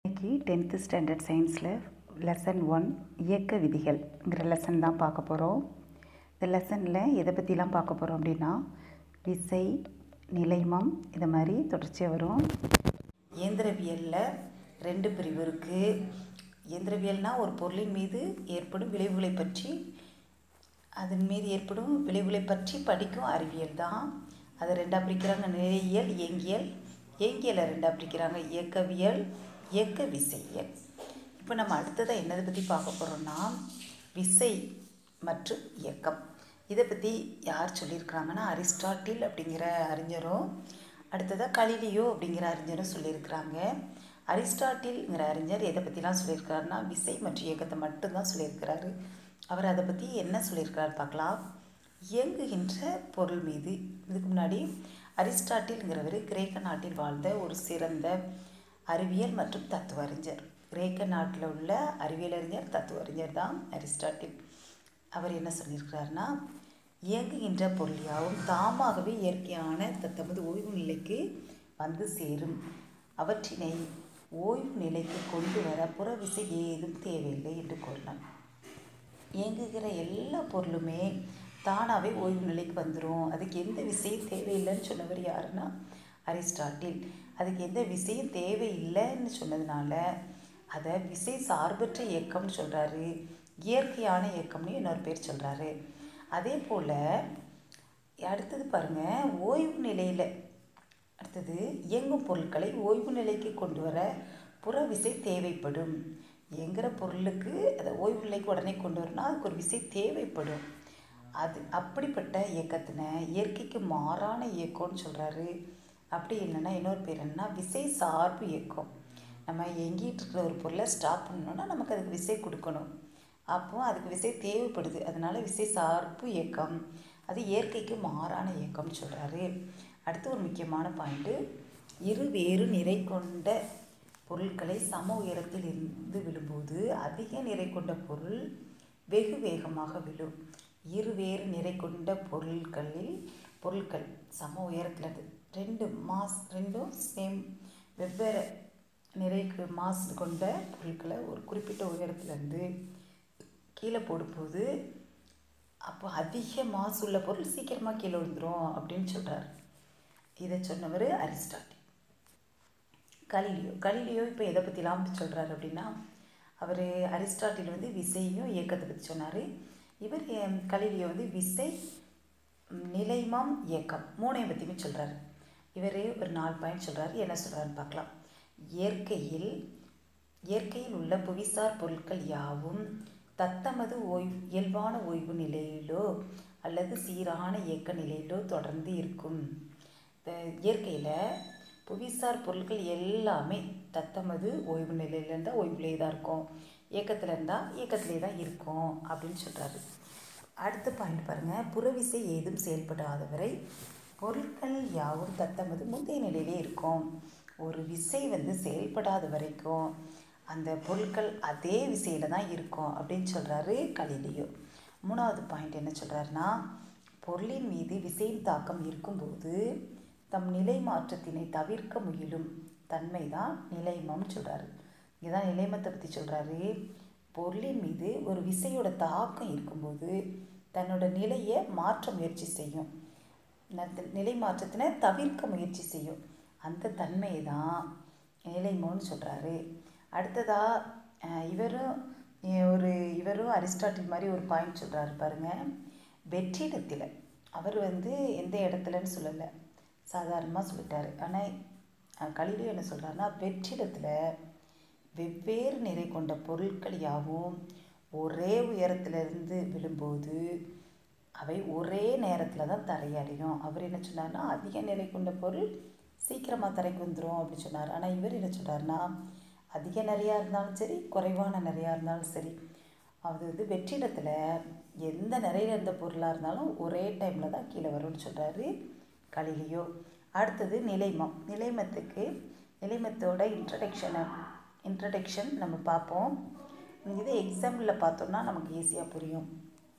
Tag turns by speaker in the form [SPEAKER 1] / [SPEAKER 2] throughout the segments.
[SPEAKER 1] இன்னைக்கு tenth standard சயின்ஸில் lesson one இயக்க விதிகள்ங்கிற லெசன் தான் பார்க்க போகிறோம் இந்த லெசனில் எதை பற்றிலாம் பார்க்க போகிறோம் அப்படின்னா விசை நிலைமம் இது மாதிரி தொடர்ச்சியாக வரும் இயந்திரவியலில் ரெண்டு பிரிவு இருக்குது இயந்திரவியல்னால் ஒரு பொருளின் மீது ஏற்படும் விளைவுகளை பற்றி அதன் மீது ஏற்படும் விளைவுகளை பற்றி படிக்கும் அறிவியல் தான் அதை ரெண்டாக பிரிக்கிறாங்க நிறையியல் இயங்கியல் இயங்கியலை ரெண்டாக பிரிக்கிறாங்க இயக்கவியல் இயக்க விசையியல் இப்போ நம்ம அடுத்ததாக என்னதை பற்றி பார்க்க போகிறோம்னா விசை மற்றும் இயக்கம் இதை பற்றி யார் சொல்லியிருக்கிறாங்கன்னா அரிஸ்டாட்டில் அப்படிங்கிற அறிஞரும் அடுத்ததாக கலிலியோ அப்படிங்கிற அறிஞரும் சொல்லியிருக்கிறாங்க அரிஸ்டாட்டில்ங்கிற அறிஞர் எதை பற்றிலாம் சொல்லியிருக்கிறாருன்னா விசை மற்றும் இயக்கத்தை மட்டும்தான் சொல்லியிருக்கிறாரு அவர் அதை பற்றி என்ன சொல்லியிருக்கிறார் பார்க்கலாம் இயங்குகின்ற பொருள் மீது இதுக்கு முன்னாடி அரிஸ்டாட்டில்ங்கிறவர் கிரேக்க நாட்டில் வாழ்ந்த ஒரு சிறந்த அறிவியல் மற்றும் தத்துவ அறிஞர் கிரேக்க நாட்டில் உள்ள அறிவியல் அறிஞர் தத்துவ அறிஞர் தான் அரிஸ்டாட்டில் அவர் என்ன சொல்லியிருக்கிறாருன்னா இயங்குகின்ற பொருள் யாவும் தாமாகவே இயற்கையான தத்தமது ஓய்வு நிலைக்கு வந்து சேரும் அவற்றினை ஓய்வு நிலைக்கு கொண்டு வர புறவிசை ஏதும் தேவையில்லை என்று கூறினார் இயங்குகிற எல்லா பொருளுமே தானாகவே ஓய்வு நிலைக்கு வந்துடும் அதுக்கு எந்த விசையும் தேவையில்லைன்னு சொன்னவர் யாருன்னா அரிஸ்டாட்டில் அதுக்கு எந்த விசையும் தேவையில்லைன்னு சொன்னதுனால அதை விசை சார்பற்ற இயக்கம்னு சொல்கிறாரு இயற்கையான இயக்கம்னு இன்னொரு பேர் சொல்கிறாரு அதே போல் அடுத்தது பாருங்கள் ஓய்வு நிலையில் அடுத்தது இயங்கும் பொருட்களை ஓய்வு நிலைக்கு கொண்டு வர புற விசை தேவைப்படும் இயங்குகிற பொருளுக்கு அதை ஓய்வு நிலைக்கு உடனே கொண்டு வரணும் அதுக்கு ஒரு விசை தேவைப்படும் அது அப்படிப்பட்ட இயக்கத்தினை இயற்கைக்கு மாறான இயக்கம்னு சொல்கிறாரு அப்படி இல்லைன்னா இன்னொரு பேர் என்னன்னா விசை சார்பு இயக்கம் நம்ம எங்கிட்டு இருக்கிற ஒரு பொருளை ஸ்டாப் பண்ணணுன்னா நமக்கு அதுக்கு விசை கொடுக்கணும் அப்போ அதுக்கு விசை தேவைப்படுது அதனால் விசை சார்பு இயக்கம் அது இயற்கைக்கு மாறான இயக்கம்னு சொல்கிறாரு அடுத்து ஒரு முக்கியமான பாயிண்ட்டு இரு வேறு நிறை கொண்ட பொருட்களை சம உயரத்தில் இருந்து விழும்போது அதிக நிறை கொண்ட பொருள் வெகு வேகமாக விழும் இரு வேறு நிறை கொண்ட பொருட்களில் பொருட்கள் சம உயரத்தில் இருந்து ரெண்டு மாஸ் ரெண்டும் சேம் வெவ்வேறு நிறைக்கு மாஸ் கொண்ட பொருட்களை ஒரு குறிப்பிட்ட உயரத்துலேருந்து கீழே போடும்போது அப்போ அதிக மாசு உள்ள பொருள் சீக்கிரமாக கீழே விழுந்துடும் அப்படின்னு சொல்கிறார் இதை சொன்னவர் அரிஸ்டாட்டில் கலிலியோ கலிலியோ இப்போ எதை பற்றிலாம் சொல்கிறாரு அப்படின்னா அவர் அரிஸ்டாட்டில் வந்து விசையும் இயக்கத்தை பற்றி சொன்னார் இவர் கலிலியோ வந்து விசை நிலைமம் இயக்கம் மூணையும் பற்றியுமே சொல்கிறாரு இவர் ஒரு நாலு பாயிண்ட் சொல்கிறாரு என்ன சொல்கிறாருன்னு பார்க்கலாம் இயற்கையில் இயற்கையில் உள்ள புவிசார் பொருட்கள் யாவும் தத்தமது ஓய்வு இயல்பான ஓய்வு நிலையிலோ அல்லது சீரான இயக்க நிலையிலோ தொடர்ந்து இருக்கும் இயற்கையில் புவிசார் பொருட்கள் எல்லாமே தத்தமது ஓய்வு நிலையில் இருந்தால் ஓய்வுலே தான் இருக்கும் இயக்கத்தில் இருந்தால் இயக்கத்திலே தான் இருக்கும் அப்படின்னு சொல்கிறாரு அடுத்த பாயிண்ட் பாருங்கள் புறவிசை ஏதும் செயல்படாதவரை பொருட்கள் யாவும் தத்தமது முந்தைய நிலையிலே இருக்கும் ஒரு விசை வந்து செயல்படாத வரைக்கும் அந்த பொருட்கள் அதே விசையில் தான் இருக்கும் அப்படின்னு சொல்கிறாரு கலிலியோ மூணாவது பாயிண்ட் என்ன சொல்கிறாருன்னா பொருளின் மீது விசையின் தாக்கம் இருக்கும்போது தம் நிலை மாற்றத்தினை தவிர்க்க முயலும் தன்மை தான் நிலைமம்னு சொல்கிறாரு இங்கே தான் நிலைமத்தை பற்றி சொல்கிறாரு பொருளின் மீது ஒரு விசையோட தாக்கம் இருக்கும்போது தன்னோட நிலையை மாற்ற முயற்சி செய்யும் நிலை மாற்றத்தினை தவிர்க்க முயற்சி செய்யும் அந்த தன்மையை தான் நிலைமோன்னு சொல்கிறாரு அடுத்ததாக இவரும் ஒரு இவரும் அரிஸ்டாட்டில் மாதிரி ஒரு பாயிண்ட் சொல்கிறாரு பாருங்கள் வெற்றிடத்தில் அவர் வந்து எந்த இடத்துலன்னு சொல்லலை சாதாரணமாக சொல்லிட்டாரு ஆனால் கலிலும் என்ன சொல்கிறாருன்னா வெற்றிடத்தில் வெவ்வேறு நிறை கொண்ட பொருட்கள் யாவும் ஒரே உயரத்திலிருந்து விழும்போது அவை ஒரே நேரத்தில் தான் தரையடையும் அவர் என்ன சொன்னார்னா அதிக நிறை கொண்ட பொருள் சீக்கிரமாக தரைக்கு வந்துடும் அப்படின்னு சொன்னார் ஆனால் இவர் என்ன சொல்கிறாருன்னா அதிக நிறையா இருந்தாலும் சரி குறைவான நிறையா இருந்தாலும் சரி அது வந்து வெற்றிடத்தில் எந்த நிறையில் இருந்த பொருளாக இருந்தாலும் ஒரே டைமில் தான் கீழே வரும்னு சொல்கிறாரு கலிலியோ அடுத்தது நிலைமம் நிலைமத்துக்கு நிலைமத்தோட இன்ட்ரடக்ஷனை இன்ட்ரடக்ஷன் நம்ம பார்ப்போம் இது எக்ஸாம்பிளில் பார்த்தோம்னா நமக்கு ஈஸியாக புரியும்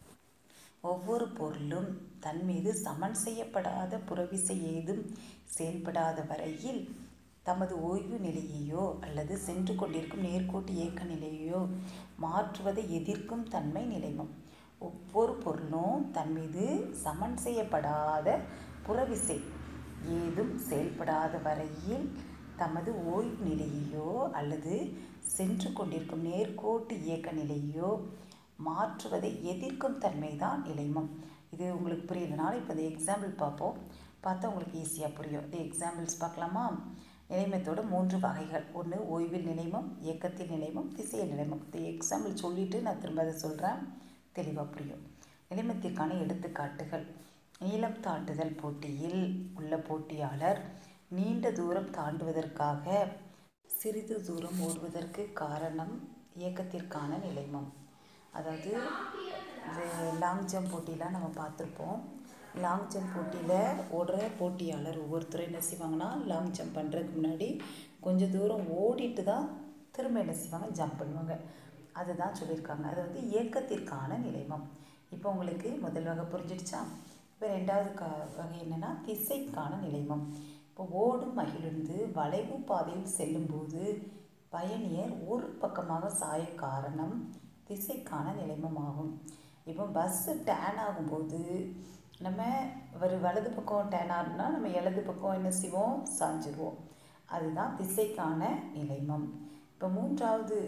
[SPEAKER 1] ஒவ்வொரு பொருளும் தன் மீது சமன் செய்யப்படாத புறவிசை ஏதும் செயல்படாத வரையில் தமது ஓய்வு நிலையையோ அல்லது சென்று கொண்டிருக்கும் நேர்கோட்டு இயக்க நிலையையோ மாற்றுவதை எதிர்க்கும் தன்மை நிலைமம் ஒவ்வொரு பொருளும் தன் மீது சமன் செய்யப்படாத புறவிசை ஏதும் செயல்படாத வரையில் தமது ஓய்வு நிலையையோ அல்லது சென்று கொண்டிருக்கும் நேர்கோட்டு இயக்க நிலையையோ மாற்றுவதை எதிர்க்கும் தன்மை தான் நிலைமம் இது உங்களுக்கு புரியலனாலும் இப்போ இந்த எக்ஸாம்பிள் பார்ப்போம் பார்த்தா உங்களுக்கு ஈஸியாக புரியும் இந்த எக்ஸாம்பிள்ஸ் பார்க்கலாமா நிலைமத்தோட மூன்று வகைகள் ஒன்று ஓய்வில் நிலைமம் இயக்கத்தில் நிலைமம் திசையில் நிலைமம் இந்த எக்ஸாம்பிள் சொல்லிவிட்டு நான் திரும்ப அதை சொல்கிறேன் தெளிவாக புரியும் நிலைமத்திற்கான எடுத்துக்காட்டுகள் நீளம் தாண்டுதல் போட்டியில் உள்ள போட்டியாளர் நீண்ட தூரம் தாண்டுவதற்காக சிறிது தூரம் ஓடுவதற்கு காரணம் இயக்கத்திற்கான நிலைமம் அதாவது இந்த லாங் ஜம்ப் போட்டிலாம் நம்ம பார்த்துருப்போம் லாங் ஜம்ப் போட்டியில் ஓடுற போட்டியாளர் ஒவ்வொருத்தரும் என்ன செய்வாங்கன்னா லாங் ஜம்ப் பண்ணுறதுக்கு முன்னாடி கொஞ்சம் தூரம் ஓடிட்டு தான் திரும்ப என்ன செய்வாங்க ஜம்ப் பண்ணுவாங்க அதுதான் சொல்லியிருக்காங்க அது வந்து இயக்கத்திற்கான நிலைமம் இப்போ உங்களுக்கு முதல் வகை புரிஞ்சிடுச்சா இப்போ ரெண்டாவது க வகை என்னென்னா திசைக்கான நிலைமம் இப்போ ஓடும் மகிழ்ந்து வளைவு பாதையில் செல்லும்போது பயணியர் ஒரு பக்கமாக சாய காரணம் திசைக்கான நிலைமமாகும் இப்போ பஸ்ஸு டேன் ஆகும்போது நம்ம ஒரு வலது பக்கம் டேன் ஆகணும்னா நம்ம இடது பக்கம் என்ன செய்வோம் சாஞ்சிருவோம் அதுதான் திசைக்கான நிலைமம் இப்போ மூன்றாவது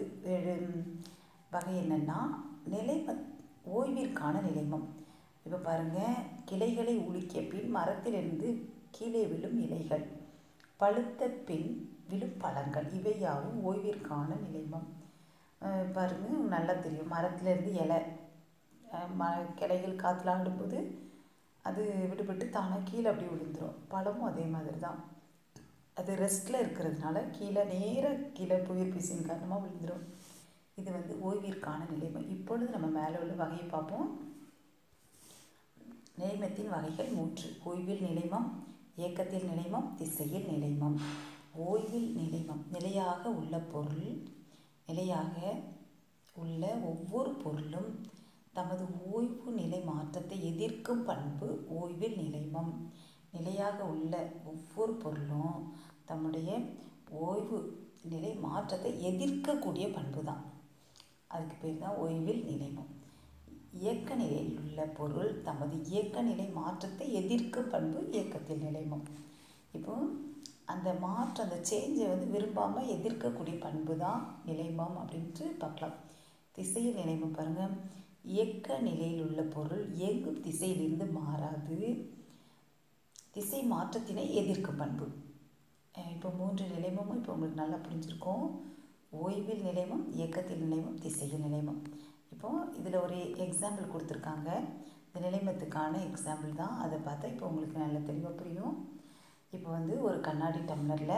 [SPEAKER 1] வகை என்னென்னா நிலைம ஓய்விற்கான நிலைமம் இப்போ பாருங்கள் கிளைகளை உலுக்கிய பின் மரத்திலிருந்து கீழே விழும் இலைகள் பழுத்த பின் விழும் பழங்கள் இவையாவும் ஓய்விற்கான நிலைமம் பாருங்கள் நல்லா தெரியும் மரத்துலேருந்து இலை ம கிளைகள் காற்றுல ஆடும்போது அது விடுபட்டு தானாக கீழே அப்படியே விழுந்துடும் பழமும் அதே மாதிரி தான் அது ரெஸ்ட்டில் இருக்கிறதுனால கீழே நேராக கீழே புயல் பீசின் காரணமாக விழுந்துடும் இது வந்து ஓய்விற்கான நிலைமை இப்பொழுது நம்ம மேலே உள்ள வகையை பார்ப்போம் நிலைமத்தின் வகைகள் மூன்று ஓய்வில் நிலைமம் இயக்கத்தில் நிலைமம் திசையில் நிலைமம் ஓய்வில் நிலைமம் நிலையாக உள்ள பொருள் நிலையாக உள்ள ஒவ்வொரு பொருளும் தமது ஓய்வு நிலை மாற்றத்தை எதிர்க்கும் பண்பு ஓய்வில் நிலைமம் நிலையாக உள்ள ஒவ்வொரு பொருளும் தம்முடைய ஓய்வு நிலை மாற்றத்தை எதிர்க்கக்கூடிய பண்பு தான் அதுக்கு பேர் தான் ஓய்வில் நிலைமம் இயக்க நிலையில் உள்ள பொருள் தமது இயக்க நிலை மாற்றத்தை எதிர்க்கும் பண்பு இயக்கத்தில் நிலைமம் இப்போ அந்த மாற்றம் அந்த சேஞ்சை வந்து விரும்பாமல் எதிர்க்கக்கூடிய பண்பு தான் நிலைமம் அப்படின்ட்டு பார்க்கலாம் திசையில் நிலைமம் பாருங்கள் இயக்க நிலையில் உள்ள பொருள் இயங்கும் திசையிலிருந்து மாறாது திசை மாற்றத்தினை எதிர்க்கும் பண்பு இப்போ மூன்று நிலைமமும் இப்போ உங்களுக்கு நல்லா புரிஞ்சிருக்கும் ஓய்வில் நிலைமம் இயக்கத்தில் நிலைமம் திசையில் நிலைமம் இப்போது இதில் ஒரு எக்ஸாம்பிள் கொடுத்துருக்காங்க இந்த நிலைமத்துக்கான எக்ஸாம்பிள் தான் அதை பார்த்தா இப்போ உங்களுக்கு நல்ல தெளிவாக புரியும் இப்போ வந்து ஒரு கண்ணாடி டம்ளரில்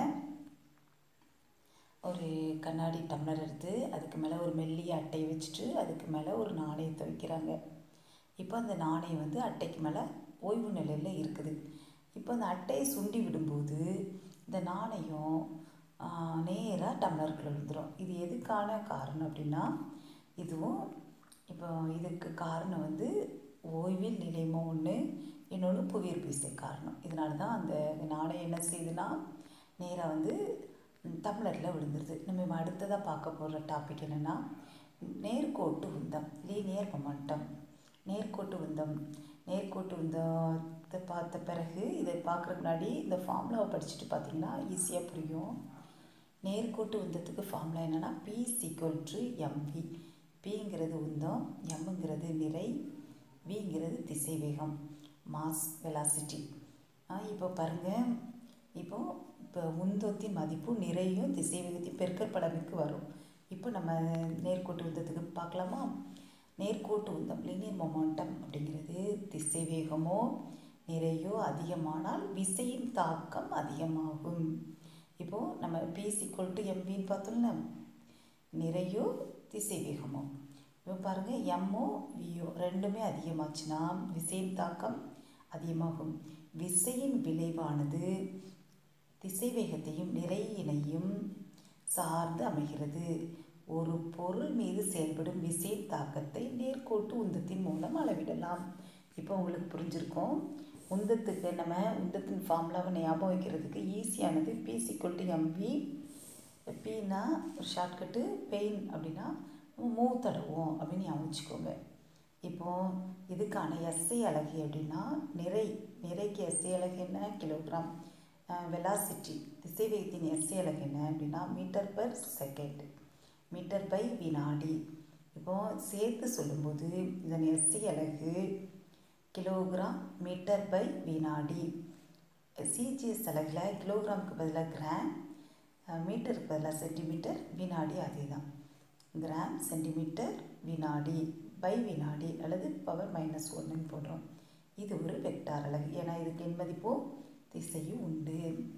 [SPEAKER 1] ஒரு கண்ணாடி டம்ளர் எடுத்து அதுக்கு மேலே ஒரு மெல்லிய அட்டையை வச்சுட்டு அதுக்கு மேலே ஒரு நாணயத்தை வைக்கிறாங்க இப்போ அந்த நாணயம் வந்து அட்டைக்கு மேலே ஓய்வு நிலையில் இருக்குது இப்போ அந்த அட்டையை சுண்டி விடும்போது இந்த நாணயம் நேராக டம்ளருக்குள்ள விழுந்துடும் இது எதுக்கான காரணம் அப்படின்னா இதுவும் இப்போ இதுக்கு காரணம் வந்து ஓய்வில் நிலைமம் ஒன்று இன்னொன்று புவியீர்ப்பு விசை காரணம் இதனால தான் அந்த நாணயம் என்ன செய்யுதுன்னா நேராக வந்து டம்ளரில் விழுந்துருது நம்ம அடுத்ததாக பார்க்க போகிற டாபிக் என்னென்னா நேர்கோட்டு உந்தம் லீனியர் மொமெண்டம் நேர்கோட்டு உந்தம் நேர்கோட்டு உந்தத்தை பார்த்த பிறகு இதை பார்க்குறதுக்கு முன்னாடி இந்த ஃபார்முலாவை படிச்சுட்டு பார்த்தீங்கன்னா ஈஸியாக புரியும் நேர்கோட்டு உந்தத்துக்கு ஃபார்முலா என்னென்னா பி சீக்வல் டு எம்வி பிங்கிறது உந்தம் எம்ங்கிறது நிறை விங்கிறது திசை வேகம் மாஸ் வெலாசிட்டி இப்போ பாருங்கள் இப்போது இப்போ உந்தத்தின் மதிப்பு நிறையும் திசை வேகத்தையும் பெருக்கப்படலுக்கு வரும் இப்போ நம்ம நேர்கோட்டு உந்தத்துக்கு பார்க்கலாமா நேர்கோட்டு உந்தம் லினியர் மொமெண்டம் அப்படிங்கிறது திசை வேகமோ நிறையோ அதிகமானால் விசையின் தாக்கம் அதிகமாகும் இப்போது நம்ம பி சிக்வல் டு எம்பின்னு பார்த்தோம்ல நிறையோ திசை வேகமோ இப்போ பாருங்கள் எம்மோ வியோ ரெண்டுமே அதிகமாச்சுன்னா விசையின் தாக்கம் அதிகமாகும் விசையின் விளைவானது திசை வேகத்தையும் நிறையினையும் சார்ந்து அமைகிறது ஒரு பொருள் மீது செயல்படும் விசையின் தாக்கத்தை நேர்கோட்டு உந்தத்தின் மூலம் அளவிடலாம் இப்போ உங்களுக்கு புரிஞ்சிருக்கும் உந்தத்துக்கு நம்ம உந்தத்தின் ஃபார்முலாவை ஞாபகம் வைக்கிறதுக்கு ஈஸியானது பி சிக்வல் டு எம்வி பின்னா ஒரு ஷார்ட்கட்டு பெயின் அப்படின்னா நம்ம மூவ் தடவோம் அப்படின்னு ஞாபகம் வச்சுக்கோங்க இப்போது இதுக்கான எஸ்ஐ அலகு அப்படின்னா நிறை நிறைக்கு எஸ்ஐ அலகு என்ன கிலோகிராம் வெலாசிட்டி திசைவேகத்தின் எஸ்ஐ அலகு என்ன அப்படின்னா metre per second metre by வினாடி இப்போது சேர்த்து சொல்லும்போது இதன் எஸ்ஐ அலகு கிலோகிராம் மீட்டர் பை வினாடி சிஜிஎஸ் அலகில் கிலோகிராமுக்கு பதிலாக கிராம் மீட்டருக்கு பதிலாக சென்டிமீட்டர் வினாடி அதே தான் கிராம் சென்டிமீட்டர் வினாடி பை வினாடி அல்லது பவர் மைனஸ் ஒன்றுன்னு போடுறோம் இது ஒரு வெக்டார் அலகு ஏன்னா இதுக்கு என் மதிப்போ திசையும் உண்டு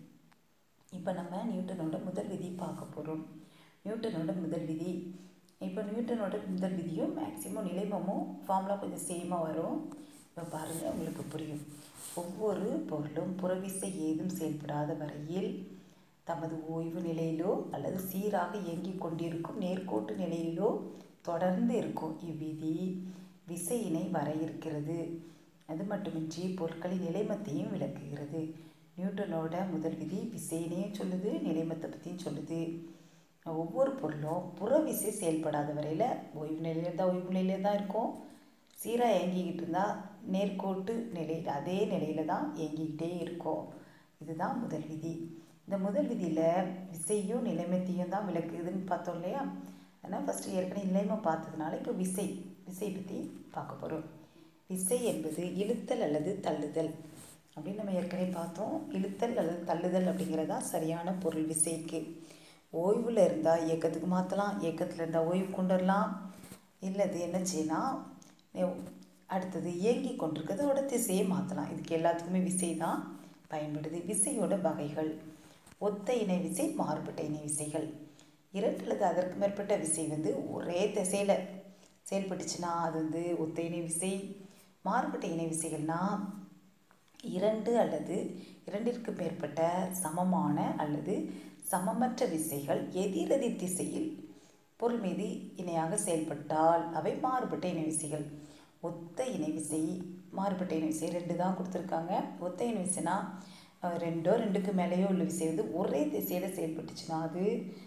[SPEAKER 1] இப்போ நம்ம நியூட்டனோட முதல் விதி பார்க்க போகிறோம் நியூட்டனோட முதல் விதி இப்போ நியூட்டனோட முதல் விதியும் மேக்ஸிமம் நிலைமமும் ஃபார்முலா கொஞ்சம் சேமாக வரும் இப்போ பாருங்கள் உங்களுக்கு புரியும் ஒவ்வொரு பொருளும் புறவிசை ஏதும் செயல்படாத வரையில் தமது ஓய்வு நிலையிலோ அல்லது சீராக இயங்கிக் கொண்டிருக்கும் நேர்கோட்டு நிலையிலோ தொடர்ந்து இருக்கும் இவ்விதி விசையினை வரையறுக்கிறது அது மட்டுமின்றி பொருட்களின் நிலைமத்தையும் விளக்குகிறது நியூட்டனோட முதல் விதி விசையினையும் சொல்லுது நிலைமத்தை பற்றியும் சொல்லுது ஒவ்வொரு பொருளும் புற விசை செயல்படாத வரையில் ஓய்வு நிலையில் தான் ஓய்வு நிலையில் தான் இருக்கும் சீராக இயங்கிக்கிட்டு இருந்தால் நேர்கோட்டு நிலையில் அதே நிலையில் தான் இயங்கிக்கிட்டே இருக்கும் இதுதான் முதல் விதி இந்த முதல் விதியில் விசையும் நிலைமத்தையும் தான் விளக்குதுன்னு பார்த்தோம் இல்லையா ஆனால் ஃபஸ்ட்டு ஏற்கனவே நிலைமை பார்த்ததுனால இப்போ விசை விசை பற்றி பார்க்க போகிறோம் விசை என்பது இழுத்தல் அல்லது தள்ளுதல் அப்படின்னு நம்ம ஏற்கனவே பார்த்தோம் இழுத்தல் அல்லது தள்ளுதல் அப்படிங்கிறதா சரியான பொருள் விசைக்கு ஓய்வில் இருந்தால் இயக்கத்துக்கு மாற்றலாம் இயக்கத்தில் இருந்தால் ஓய்வு கொண்டு வரலாம் இல்லை அது என்ன செய்யலாம் அடுத்தது இயங்கி கொண்டிருக்கிறதோட திசையை மாற்றலாம் இதுக்கு எல்லாத்துக்குமே விசை தான் பயன்படுது விசையோட வகைகள் ஒத்த இணை விசை மாறுபட்ட இணை விசைகள் இரண்டு அல்லது அதற்கு மேற்பட்ட விசை வந்து ஒரே திசையில் செயல்பட்டுச்சுன்னா அது வந்து ஒத்த இணை விசை மாறுபட்ட இணை விசைகள்னால் இரண்டு அல்லது இரண்டிற்கு மேற்பட்ட சமமான அல்லது சமமற்ற விசைகள் எதிரெதிர் திசையில் பொருள் மீது இணையாக செயல்பட்டால் அவை மாறுபட்ட இணை விசைகள் ஒத்த இணை விசை மாறுபட்ட இணை விசை ரெண்டு தான் கொடுத்துருக்காங்க ஒத்த இணை விசைனா ரெண்டோ ரெண்டுக்கு மேலேயோ உள்ள விசை வந்து ஒரே திசையில் செயல்பட்டுச்சுன்னா அது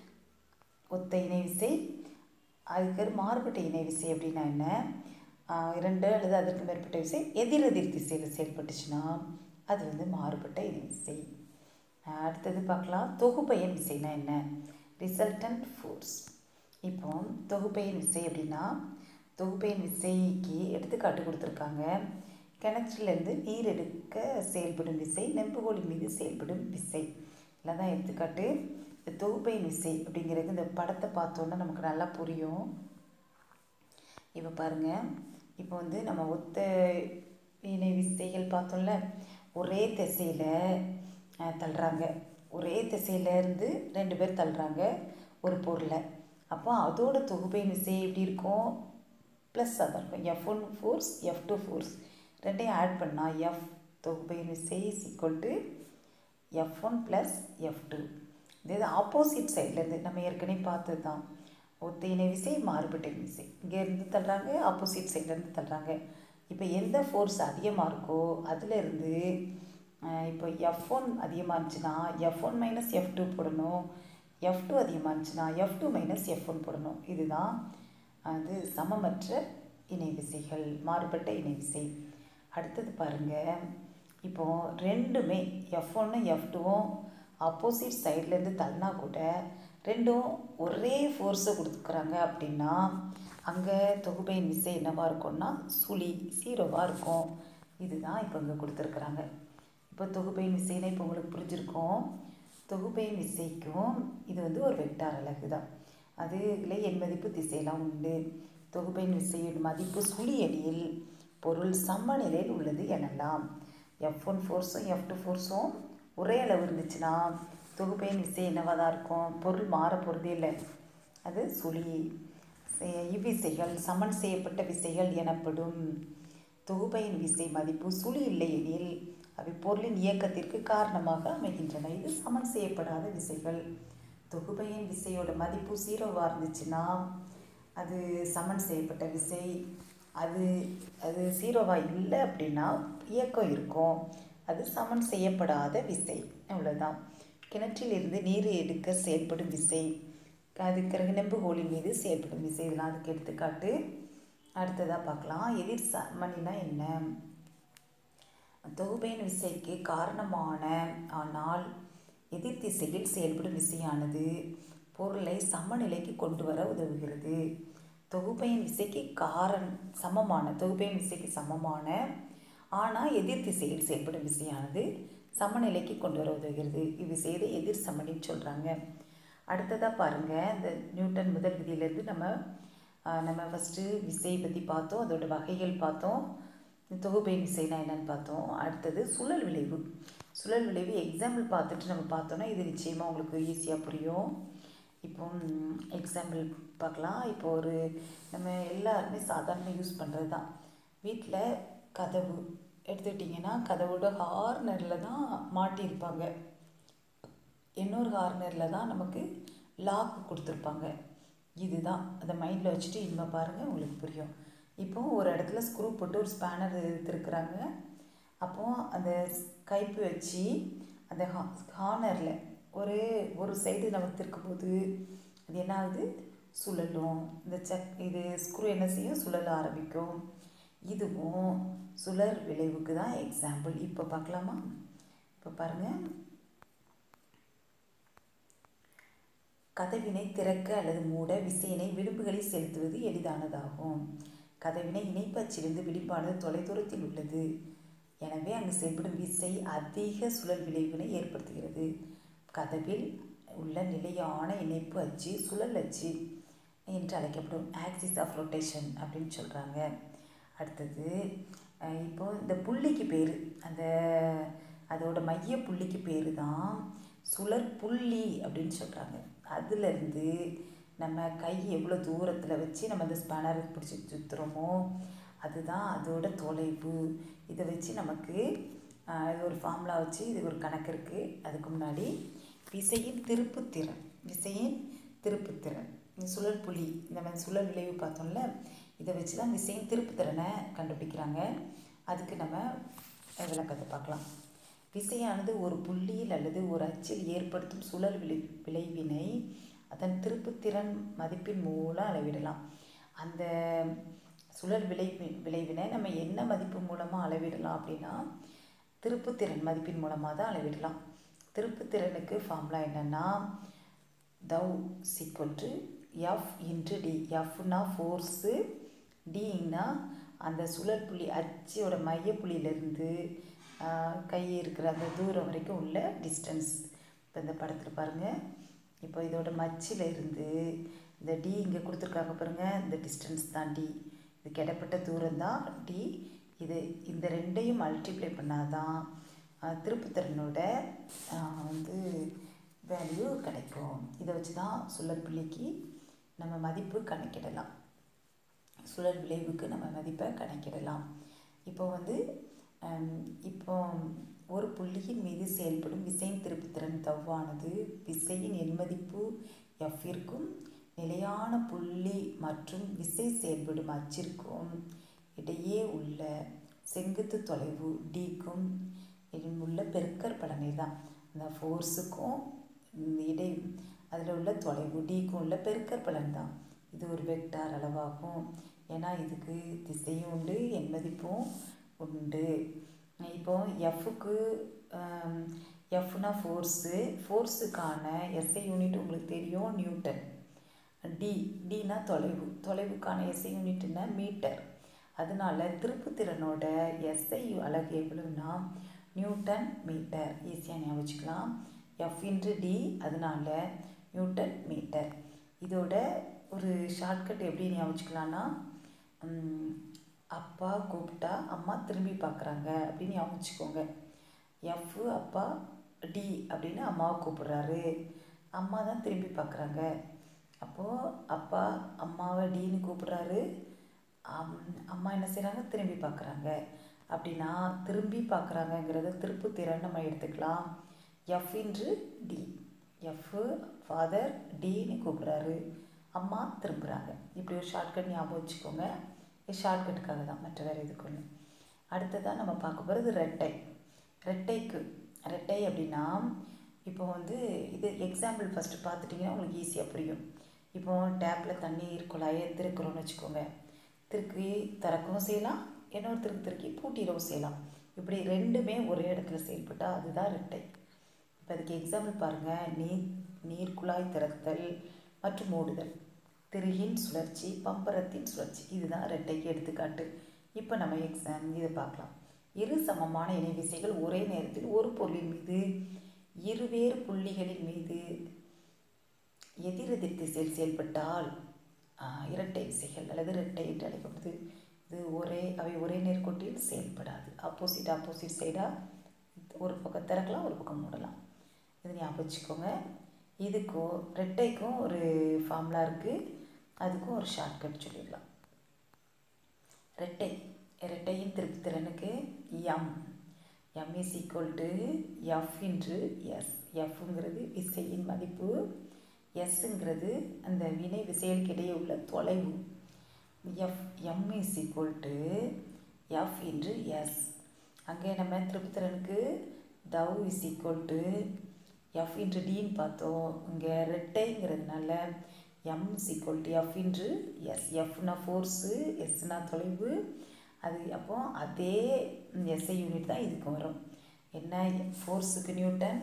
[SPEAKER 1] ஒத்த இணை விசை அதுக்கு மாறுபட்ட இணை விசை அப்படின்னா என்ன இரண்டு அல்லது அதற்கு மேற்பட்ட விசை எதிரெதிர் திசையில் செயல்பட்டுச்சுன்னா அது வந்து மாறுபட்ட இணை விசை அடுத்தது பார்க்கலாம் தொகுப்பயன் விசைனா என்ன ரிசல்டன்ட் ஃபோர்ஸ் இப்போ தொகுப்பயன் விசை அப்படின்னா தொகுப்பயன் விசைக்கு எடுத்துக்காட்டு கொடுத்துருக்காங்க கிணற்றிலேருந்து நீர் எடுக்க செயல்படும் விசை நெம்புகோலின் மீது செயல்படும் விசை இல்லை தான் எடுத்துக்காட்டு இந்த தொகுப்பயன் விசை அப்படிங்கிறது இந்த படத்தை பார்த்தோன்னா நமக்கு நல்லா புரியும் இப்போ பாருங்கள் இப்போ வந்து நம்ம ஒத்த இணை விசைகள் பார்த்தோம்ல ஒரே திசையில் தள்ளுறாங்க ஒரே திசையிலேருந்து ரெண்டு பேர் தள்ளுறாங்க ஒரு பொருளை அப்போ அதோட தொகுப்பையின் விசை எப்படி இருக்கும் ப்ளஸ்ஸாக தான் இருக்கும் F one force F two force ரெண்டையும் ஆட் பண்ணால் எஃப் தொகுப்பையின் விசை is equal to F one plus F two இது ஆப்போசிட் சைட்லேருந்து நம்ம ஏற்கனவே பார்த்தது தான் ஒத்த இணை விசை மாறுபட்ட விசை இங்கேருந்து தள்ளுறாங்க ஆப்போசிட் சைட்லேருந்து தள்ளுறாங்க இப்போ எந்த ஃபோர்ஸ் அதிகமாக இருக்கோ அதிலிருந்து இப்போ எஃப் ஒன் அதிகமாக இருந்துச்சுன்னா F one minus F two போடணும் எஃப் டூ அதிகமாக இருந்துச்சுன்னா F two minus F one போடணும் இதுதான் அது சமமற்ற இணை விசைகள் மாறுபட்ட இணை விசை அடுத்தது பாருங்கள் இப்போது ரெண்டுமே எஃப் ஒன்று எஃப் டூவும் ஆப்போசிட் சைட்லேருந்து தள்ளினா கூட ரெண்டும் ஒரே ஃபோர்ஸை கொடுத்துக்கிறாங்க அப்படின்னா அங்கே தொகுப்பையின் விசை என்னவாக இருக்கும்னா சுழி ஜீரோவாக இருக்கும் இதுதான் இப்போ இங்கே கொடுத்துருக்குறாங்க இப்போ தொகுப்பையின் விசைனா இப்போ உங்களுக்கு புரிஞ்சிருக்கும் தொகுப்பையின் விசைக்கும் இது வந்து ஒரு வெக்டார் அலகு தான் அதுல என் மதிப்பு திசையெல்லாம் உண்டு தொகுப்பையின் விசையின் மதிப்பு சுழி எண்ணில் பொருள் சமநிலையில் உள்ளது எனலாம் எஃப் ஒன் ஃபோர்ஸும் எஃப் டூ ஃபோர்ஸும் ஒரே அளவு இருந்துச்சுன்னா தொகுப்பையின் விசை என்னவாக தான் இருக்கும் பொருள் மாற போகிறதே இல்லை அது சுழி இவ்விசைகள் சமன் செய்யப்பட்ட விசைகள் எனப்படும் தொகுப்பையின் விசை மதிப்பு சுழி இல்லை எனில் அவை பொருளின் இயக்கத்திற்கு காரணமாக அமைகின்றன இது சமன் செய்யப்படாத விசைகள் தொகுப்பையின் விசையோட மதிப்பு ஜீரோவாக இருந்துச்சுன்னா அது சமன் செய்யப்பட்ட விசை அது அது ஜீரோவாக இல்லை அப்படின்னா இயக்கம் இருக்கும் அது சமன் செய்யப்படாத விசை அவ்வளோதான் கிணற்றிலிருந்து நீர் எடுக்க செயல்படும் விசை அது நெம்புகோலின் மீது செயல்படும் விசை இதெல்லாம் அதுக்கு எடுத்துக்காட்டு அடுத்ததாக பார்க்கலாம் எதிர் சமனினா என்ன தொகுபையின் விசைக்கு காரணமான ஆனால் எதிர் திசையில் செயல்படும் விசையானது பொருளை சமநிலைக்கு கொண்டு வர உதவுகிறது தொகுப்பையின் விசைக்கு காரண் சமமான தொகுப்பையின் விசைக்கு சமமான ஆனால் எதிர் திசையில் செயல்படும் விசையானது சமநிலைக்கு கொண்டு வர உதவுகிறது இவ்விசையை எதிர் சமனின்னு சொல்கிறாங்க அடுத்ததாக பாருங்கள் இந்த நியூட்டன் முதல் விதியிலேருந்து நம்ம நம்ம ஃபஸ்ட்டு விசையை பற்றி பார்த்தோம் அதோட வகைகள் பார்த்தோம் தொகுப்பையின் விசைனா என்னன்னு பார்த்தோம் அடுத்தது சுழல் விளைவு சுழல் விளைவு எக்ஸாம்பிள் பார்த்துட்டு நம்ம பார்த்தோன்னா இது நிச்சயமாக உங்களுக்கு ஈஸியாக புரியும் இப்போ எக்ஸாம்பிள் பார்க்கலாம் இப்போ ஒரு நம்ம எல்லாருமே சாதாரண யூஸ் பண்ணுறது தான் வீட்டில் கதவு எடுத்துக்கிட்டிங்கன்னா கதவோட ஹார்னரில் தான் மாட்டியிருப்பாங்க இன்னொரு ஹார்னரில் தான் நமக்கு லாக் கொடுத்துருப்பாங்க இதுதான் அதை மைண்டில் வச்சுட்டு இனிமேல் பாருங்கள் உங்களுக்கு புரியும் இப்போ ஒரு இடத்துல ஸ்க்ரூ போட்டு ஒரு ஸ்பேனர் திருக்குறாங்க அப்போது அந்த கைப்பு வச்சு அந்த ஹா ஹார்னரில் ஒரு ஒரு சைடு நமக்கு திருக்கும்போது அது என்ன ஆகுது சுழலும் இந்த சக் இது ஸ்க்ரூ என்ன செய்யும் சுழல ஆரம்பிக்கும் இதுவும் சுழல் விளைவுக்கு தான் எக்ஸாம்பிள் இப்போ பார்க்கலாமா இப்போ பாருங்கள் கதவினை திறக்க அல்லது மூட விசையினை விளிம்புகளில் செலுத்துவது எளிதானதாகும் கதவினை இணைப்பச்சிலிருந்து விளிம்பானது தொலைதூரத்தில் உள்ளது எனவே அங்கு செயல்படும் விசை அதிக சுழல் விளைவினை ஏற்படுத்துகிறது கதவில் உள்ள நிலையான இணைப்பு அச்சு சுழல் அச்சு என்று அழைக்கப்படும் ஆக்சிஸ் ஆஃப் ரொட்டேஷன் அப்படின்னு சொல்கிறாங்க அடுத்தது இப்போது இந்த புள்ளிக்கு பேர் அந்த அதோட மைய புள்ளிக்கு பேர் தான் சுழற் புள்ளி அப்படின்னு சொல்கிறாங்க அதுலேருந்து நம்ம கை எவ்வளோ தூரத்தில் வச்சு நம்ம அந்த ஸ்பேனர் பிடிச்சி சுற்றுறோமோ அதுதான் அதோட தொலைவு இதை வச்சு நமக்கு இது ஒரு ஃபார்முலா வச்சு இது ஒரு கணக்கு இருக்குது அதுக்கு முன்னாடி விசையின் திருப்புத்திறன் விசையின் திருப்புத்திறன் சுழல் புலி இந்த மாதிரி சுழல் விளைவு பார்த்தோம்ல இதை வச்சு தான் விசையின் திருப்புத்திறனை கண்டுபிடிக்கிறாங்க அதுக்கு நம்ம விளக்கத்தை பார்க்கலாம் விசையானது ஒரு புள்ளியில் அல்லது ஒரு அச்சில் ஏற்படுத்தும் சுழல் விளை விளைவினை அதன் திருப்புத்திறன் மதிப்பின் மூலம் அளவிடலாம் அந்த சுழல் விளைவி விளைவினை நம்ம என்ன மதிப்பு மூலமாக அளவிடலாம் அப்படின்னா திருப்புத்திறன் மதிப்பின் மூலமாக தான் அளவிடலாம் திருப்புத்திறனுக்கு ஃபார்முலா என்னென்னா tau is equal to F into d எஃப்னா ஃபோர்ஸு டின்னா அந்த சுழல் புள்ளி அச்சியோட மையப்புள்ளியிலேருந்து கை இருக்கிற அந்த தூரம் வரைக்கும் உள்ள டிஸ்டன்ஸ் இப்போ இந்த படத்தில் பாருங்கள் இப்போ இதோட மச்சில் இருந்து இந்த டி இங்கே கொடுத்துருக்காங்க பாருங்கள் இந்த டிஸ்டன்ஸ் தான் டி இதுக்கு இடப்பட்ட தூரம் தான் டி இது இந்த ரெண்டையும் மல்டிப்ளை பண்ணால் தான் திருப்புத்திறனோட வந்து வேல்யூ கிடைக்கும் இதை வச்சு தான் சுழல் புள்ளிக்கு நம்ம மதிப்பு கணக்கிடலாம் சுழல் விளைவுக்கு நம்ம மதிப்பை கணக்கிடலாம் இப்போ வந்து இப்போ ஒரு புள்ளியின் மீது செயல்படும் விசையின் திருப்புத்திறன் தவ்வானது விசையின் எண்மதிப்பு எஃப்பிற்கும் நிலையான புள்ளி மற்றும் விசை செயல்படும் அச்சிற்கும் இடையே உள்ள செங்குத்து தொலைவு டிக்கும் உள்ள பெருக்கற் பலனை தான் அந்த ஃபோர்ஸுக்கும் இடை அதில் உள்ள தொலைவு டிக்கும் உள்ள பெருக்கற் பலன் தான் இது ஒரு வெக்டார் அளவாகும் ஏன்னா இதுக்கு திசையும் உண்டு எண் மதிப்பும் உண்டு இப்போ எஃப்க்கு எஃப்னா ஃபோர்ஸு ஃபோர்ஸுக்கான எஸ்ஐ யூனிட் உங்களுக்கு தெரியும் நியூட்டன் டி டினா தொலைவு தொலைவுக்கான எஸ்ஐ யூனிட்னா மீட்டர் அதனால திருப்புத்திறனோட எஸ்ஐ அலகு எவ்வளோன்னா நியூட்டன் மீட்டர் ஈஸியாக ஞாபகம் வச்சுக்கலாம் எஃப் இன்ட்டு டி அதனால நியூட்டன் மீட்டர் இதோட ஒரு ஷார்ட்கட் எப்படி ஞாபகம் வச்சுக்கலான்னா அப்பா கூப்பிட்டா அம்மா திரும்பி பார்க்குறாங்க அப்படின்னு ஞாபகம் வச்சுக்கோங்க எஃப் அப்பா டி அப்படின்னு அம்மாவை கூப்பிடுறாரு அம்மா தான் திரும்பி பார்க்குறாங்க அப்போது அப்பா அம்மாவை டின்னு கூப்பிடுறாரு அம்மா என்ன செய்கிறாங்க திரும்பி பார்க்குறாங்க அப்படின்னா திரும்பி பார்க்குறாங்கங்கிறத திருப்புத்திறன் நம்ம எடுத்துக்கலாம் எஃப் இன்று டி எஃப் ஃபாதர் டின்னு கூப்பிட்றாரு அம்மா திரும்புகிறாங்க இப்படி ஒரு ஷார்ட்கட் ஞாபகம் வச்சுக்கோங்க ஷார்ட்கட்டுக்காக தான் மற்ற வேறு எதுக்கு ஒன்று அடுத்ததாக நம்ம பார்க்க போகிறது ரெட்டை ரெட்டைக்கு ரெட்டை அப்படின்னா இப்போ வந்து இது எக்ஸாம்பிள் ஃபஸ்ட்டு பார்த்துட்டிங்கன்னா உங்களுக்கு ஈஸியாக புரியும் இப்போ டேப்பில் தண்ணீர் குழாயை திருக்குறோன்னு வச்சுக்கோங்க திருக்கி திறக்கவும் செய்யலாம் இன்னொருத்தருக்கு திருக்கி பூட்டிடவும் செய்யலாம் இப்படி ரெண்டுமே ஒரே இடத்துல செயல்பட்டால் அதுதான் ரெட்டை இப்போ அதுக்கு எக்ஸாம்பிள் பாருங்கள் நீர் நீர் குழாய் திறத்தல் மற்றும் மூடுதல் திருகின் சுழற்சி பம்பரத்தின் சுழற்சி இதுதான் ரெட்டைக்கு எடுத்துக்காட்டு இப்போ நம்ம எக்ஸாம் இதை பார்க்கலாம் இரு சமமான இணை விசைகள் ஒரே நேரத்தில் ஒரு பொருளின் மீது இருவேறு புள்ளிகளின் மீது எதிரெதிர் திசையில் செயல்பட்டால் இரட்டை விசைகள் அல்லது இரட்டை என்று அழைக்கப்படுது இது ஒரே அவை ஒரே நேர்கோட்டில் செயல்படாது ஆப்போசிட் ஆப்போசிட் சைடாக ஒரு பக்கம் திறக்கலாம் ஒரு பக்கம் மூடலாம் இது ஞாபகம் வச்சுக்கோங்க இதுக்கும் ரெட்டைக்கும் ஒரு ஃபார்முலா இருக்குது அதுக்கும் ஒரு ஷார்ட்கட் சொல்லிடலாம் ரெட்டை ரெட்டையின் திருப்புத்திறனுக்கு M M is equal to F into S எஃப்ங்கிறது விசையின் மதிப்பு எஸ்ஸுங்கிறது அந்த வினை விசைகளுக்கு இடையே உள்ள தொலைவு F M is equal to F into S அங்கே நம்ம திருப்புத்திறனுக்கு tau is equal to F into டின்னு பார்த்தோம் இங்கே ரெட்டைங்கிறதுனால M is equal to F into S எஃப்னா ஃபோர்ஸு எஸ்னா தொலைவு அது அப்போ அதே எஸ்ஐ யூனிட் தான் இதுக்கு வரும் என்ன ஃபோர்ஸுக்கு நியூட்டன்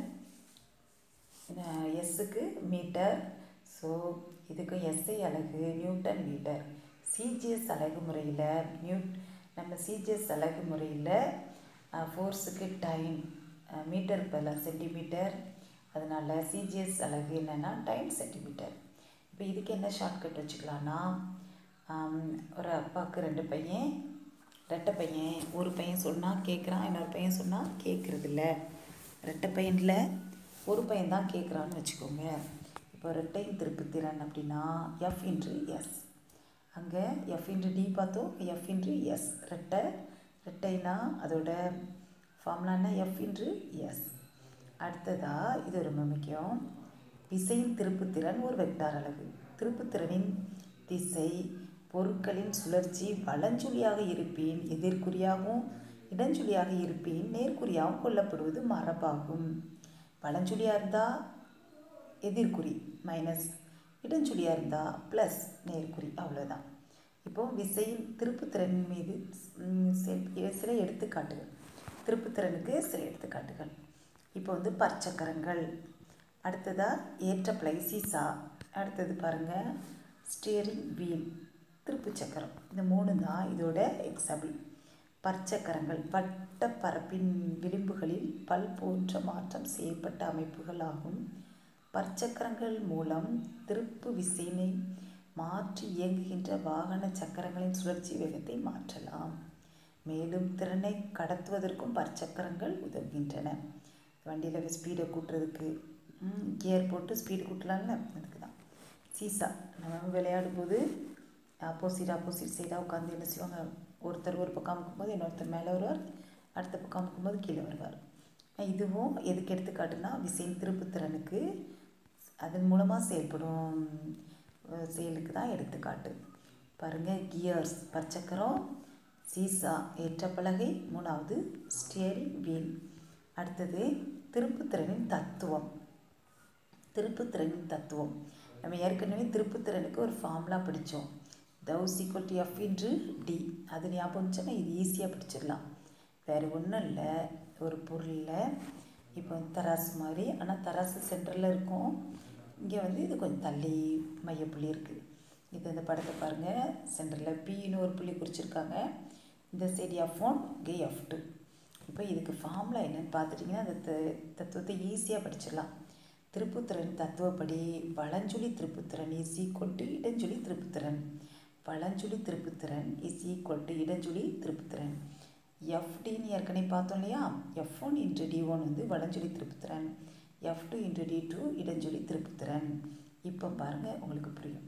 [SPEAKER 1] எஸ்ஸுக்கு மீட்டர் ஸோ இதுக்கு எஸ்ஐ அலகு நியூட்டன் மீட்டர் சிஜிஎஸ் அலகு முறையில் நியூட் நம்ம சிஜிஎஸ் அலகு முறையில் ஃபோர்ஸுக்கு டைம் மீட்டர் பதிலாக சென்டிமீட்டர் அதனால் சிஜிஎஸ் அலகு என்னென்னா டைம் சென்டிமீட்டர் இப்போ இதுக்கு என்ன ஷார்ட்கட் வச்சுக்கலான்னா ஒரு அப்பாவுக்கு ரெண்டு பையன் ரெட்டை பையன் ஒரு பையன் சொன்னால் கேட்குறான் இன்னொரு பையன் சொன்னால் கேட்குறதில்ல ரெட்டை பையனில் ஒரு பையன் தான் கேட்குறான்னு வச்சுக்கோங்க இப்போ ரெட்டையின் திருப்புத்திறன் அப்படின்னா எஃப் இன்ட்ரு எஸ் அங்கே எஃப் இன்ட்ரு டி பார்த்தோம் எஃப் இன்ட்ரு எஸ் ரெட்டை ரெட்டைனா அதோட ஃபார்முலா என்ன எஃப் இன்ட்ரு எஸ் அடுத்ததாக இது ரொம்ப முக்கியம் விசையின் திருப்புத்திறன் ஒரு வெக்டார் அளவு திருப்புத்திறனின் திசை பொருட்களின் சுழற்சி வலஞ்சுழியாக இருப்பின் எதிர்குறியாகவும் இடஞ்சுழியாக இருப்பின் நேர்குறியாகவும் கொல்லப்படுவது மரபாகும் வலஞ்சுழியாக இருந்தால் எதிர்குறி மைனஸ் இடஞ்சுழியாக இருந்தால் ப்ளஸ் நேர்குறி அவ்வளோதான் இப்போது விசையின் திருப்புத்திறன் மீது சில எடுத்துக்காட்டுகள் திருப்புத்திறனுக்கு சில எடுத்துக்காட்டுகள் இப்போ வந்து பற்சக்கரங்கள் அடுத்ததாக ஏற்ற பிளைசிசா அடுத்தது பாருங்கள் ஸ்டியரிங் வீல் திருப்பு சக்கரம் இந்த மூணு தான் இதோட எக்ஸாம்பிள் பற்சக்கரங்கள் வட்ட பரப்பின் விளிம்புகளில் பல் போன்ற மாற்றம் செய்யப்பட்ட அமைப்புகள் ஆகும் பற்சக்கரங்கள் மூலம் திருப்பு விசையினை மாற்றி இயங்குகின்ற வாகன சக்கரங்களின் சுழற்சி வேகத்தை மாற்றலாம் மேலும் திறனை கடத்துவதற்கும் பற்சக்கரங்கள் உதவுகின்றன வண்டியில் ஸ்பீடை கூட்டுறதுக்கு கியர் போட்டு ஸ்பீடு கூட்டலாம்ல அதுக்கு தான் சீசா நம்ம விளையாடும் போது ஆப்போசிட் ஆப்போசிட் சைடாக உட்காந்து என்ன செய்வாங்க ஒருத்தர் ஒரு பக்கம் அமுக்கும்போது இன்னொருத்தர் மேலே வருவார் அடுத்த பக்கம் அமுக்கும்போது கீழே வருவார் இதுவும் எதுக்கு எடுத்துக்காட்டுனா விசையின் திருப்புத்திறனுக்கு அதன் மூலமாக செயல்படும் செயலுக்கு தான் எடுத்துக்காட்டு பாருங்கள் கியர்ஸ் பற்சக்கரம் சீசா ஏற்றப்பலகை மூணாவது ஸ்டியரிங் வீல் அடுத்தது திருப்புத்திறனின் தத்துவம் திருப்புத்திறனின் தத்துவம் நம்ம ஏற்கனவே திருப்புத்திறனுக்கு ஒரு ஃபார்முலா படித்தோம் tau is equal to F into d அது ஞாபகம் இருந்துச்சுன்னா இது ஈஸியாக படிச்சிடலாம் வேறு ஒன்றும் இல்லை ஒரு பொருளில் இப்போ தராசு மாதிரி ஆனால் தராசு சென்டரில் இருக்கும் இங்கே வந்து இது கொஞ்சம் தள்ளி மையப்புள்ளி இருக்குது இது இந்த படத்தை பாருங்கள் சென்டரில் பின்னு ஒரு புள்ளி குறிச்சிருக்காங்க இந்த சைடு எஃப் ஒன் இங்கே எஃப் டூ இப்போ இதுக்கு ஃபார்முலா என்னென்னு பார்த்துட்டிங்கன்னா அந்த தத்துவத்தை ஈஸியாக படிச்சிடலாம் திருப்புத்திறன் தத்துவப்படி வளஞ்சுழி திருப்புத்திறன் இஸ் ஈக்குவல் டு இடஞ்சுழி திருப்புத்திறன் வளஞ்சுழி திருப்புத்திறன் இஸ் ஈக்குவல் டு இடஞ்சுழி திருப்புத்திறன் எஃப்டின்னு ஏற்கனவே பார்த்தோம் இல்லையா F one into d one வந்து வளஞ்சுழி திருப்புத்திறன் F two into d two இடஞ்சுழி திருப்புத்திறன் இப்போ பாருங்கள் உங்களுக்கு புரியும்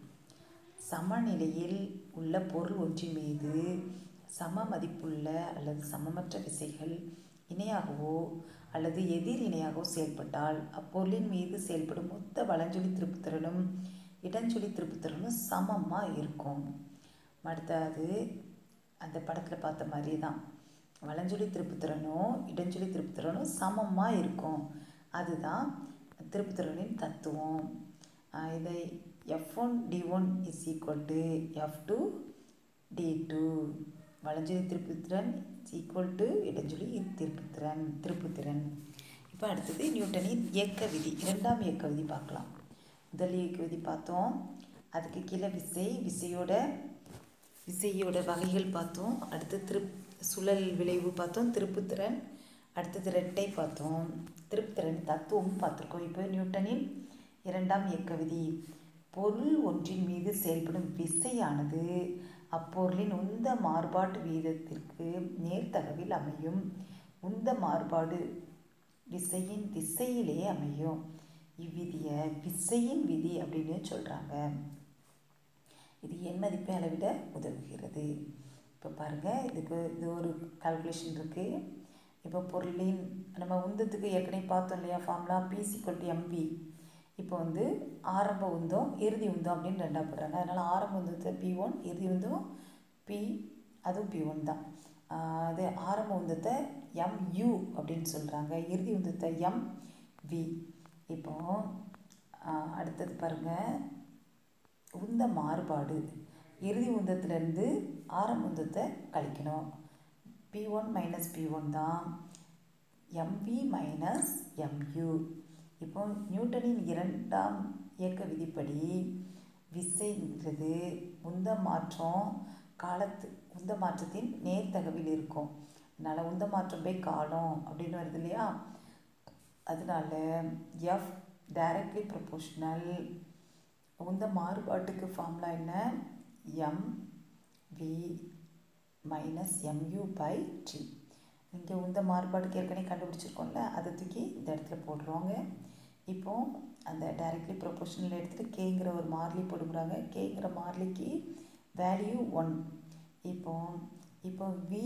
[SPEAKER 1] சமநிலையில் உள்ள பொருள் ஒன்றின் மீது சம மதிப்புள்ள அல்லது சமமற்ற விசைகள் இணையாகவோ அல்லது எதிர் இணையாகவோ செயல்பட்டால் அப்பொருளின் மீது செயல்படும் மொத்த வளஞ்சொலி திருப்புத்திறனும் இடஞ்சொலி திருப்புத்திறனும் சமமாக இருக்கும் அடுத்தது அந்த படத்தில் பார்த்த மாதிரி தான் வலஞ்சொலி திருப்புத்திறனும் இடஞ்சொலி திருப்புத்திறனும் சமமாக இருக்கும் அதுதான் திருப்புத்திறனின் தத்துவம் ஆஹ் இதை F one d one is equal to F two d two வலஞ்சொலி திருப்புத்திறன் இஸ் ஈக்குவல் டு இடஞ்சொலி திருப்புத்திறன் திருப்புத்திறன் இப்போ அடுத்தது நியூட்டனின் இயக்க விதி இரண்டாம் இயக்க விதி பார்க்கலாம் முதல் இயக்க விதி பார்த்தோம் அதுக்கு கீழே விசை விசையோட விசையோட வகைகள் பார்த்தோம் அடுத்து திருப் சுழல் விளைவு பார்த்தோம் திருப்புத்திறன் அடுத்தது ரெட்டை பார்த்தோம் திருப்புத்திறன் தத்துவம் பார்த்துருக்கோம் இப்போ நியூட்டனின் இரண்டாம் இயக்க விதி பொருள் ஒன்றின் மீது செயல்படும் விசையானது அப்பொருளின் உந்த மாறுபாட்டு வீதத்திற்கு நேர்த்தகவில் அமையும் உந்த மாறுபாடு விசையின் திசையிலே அமையும் இவ்விதியை விசையின் விதி அப்படின்னு சொல்கிறாங்க இது எண் மதிப்பை அளவிட உதவுகிறது இப்போ பாருங்கள் இதுக்கு இது ஒரு கால்குலேஷன் இருக்குது இப்போ பொருளின் நம்ம உந்தத்துக்கு ஏற்கனவே பார்த்தோம் இல்லையா formula P is equal to MP இப்போ வந்து ஆரம்ப உந்தம் இறுதி உந்தம் அப்படின்னு ரெண்டாக போடுறாங்க அதனால் ஆரம்ப உந்தத்தை பி ஒன் இறுதி உந்தம் பி அதுவும் பி ஒன் தான் அது ஆரம்ப உந்தத்தை எம்யூ அப்படின்னு சொல்கிறாங்க இறுதி உந்தத்தை எம் வி இப்போ அடுத்தது பாருங்கள் உந்த மாறுபாடு இறுதி உந்தத்துலேருந்து ஆரம்ப உந்தத்தை கழிக்கணும் P one minus P one தான் எம்வி மைனஸ் எம்யூ இப்போ நியூட்டனின் இரண்டாம் இயக்க விதிப்படி விசைங்கிறது உந்த மாற்றம் காலத்து உந்த மாற்றத்தின் நேர்த்தகவில் இருக்கும் அதனால் உந்த மாற்றம் பை காலம் அப்படின்னு வருது இல்லையா அதனால எஃப் டைரக்ட்லி ப்ரொபோஷ்னல் உந்த மாறுபாட்டுக்கு ஃபார்முலா என்ன M V minus MU by T இங்கே உந்த மாறுபாட்டுக்கு ஏற்கனவே கண்டுபிடிச்சிருக்கோம்ல அதை தூக்கி இந்த இடத்துல போடுறோங்க இப்போ அந்த டைரக்ட்லி ப்ரொபோஷனல் எடுத்துகிட்டு கேங்கிற ஒரு மாறிலி போடுங்கிறாங்க கேங்கிற மாறிலிக்கு வேல்யூ ஒன் இப்போ இப்போ வி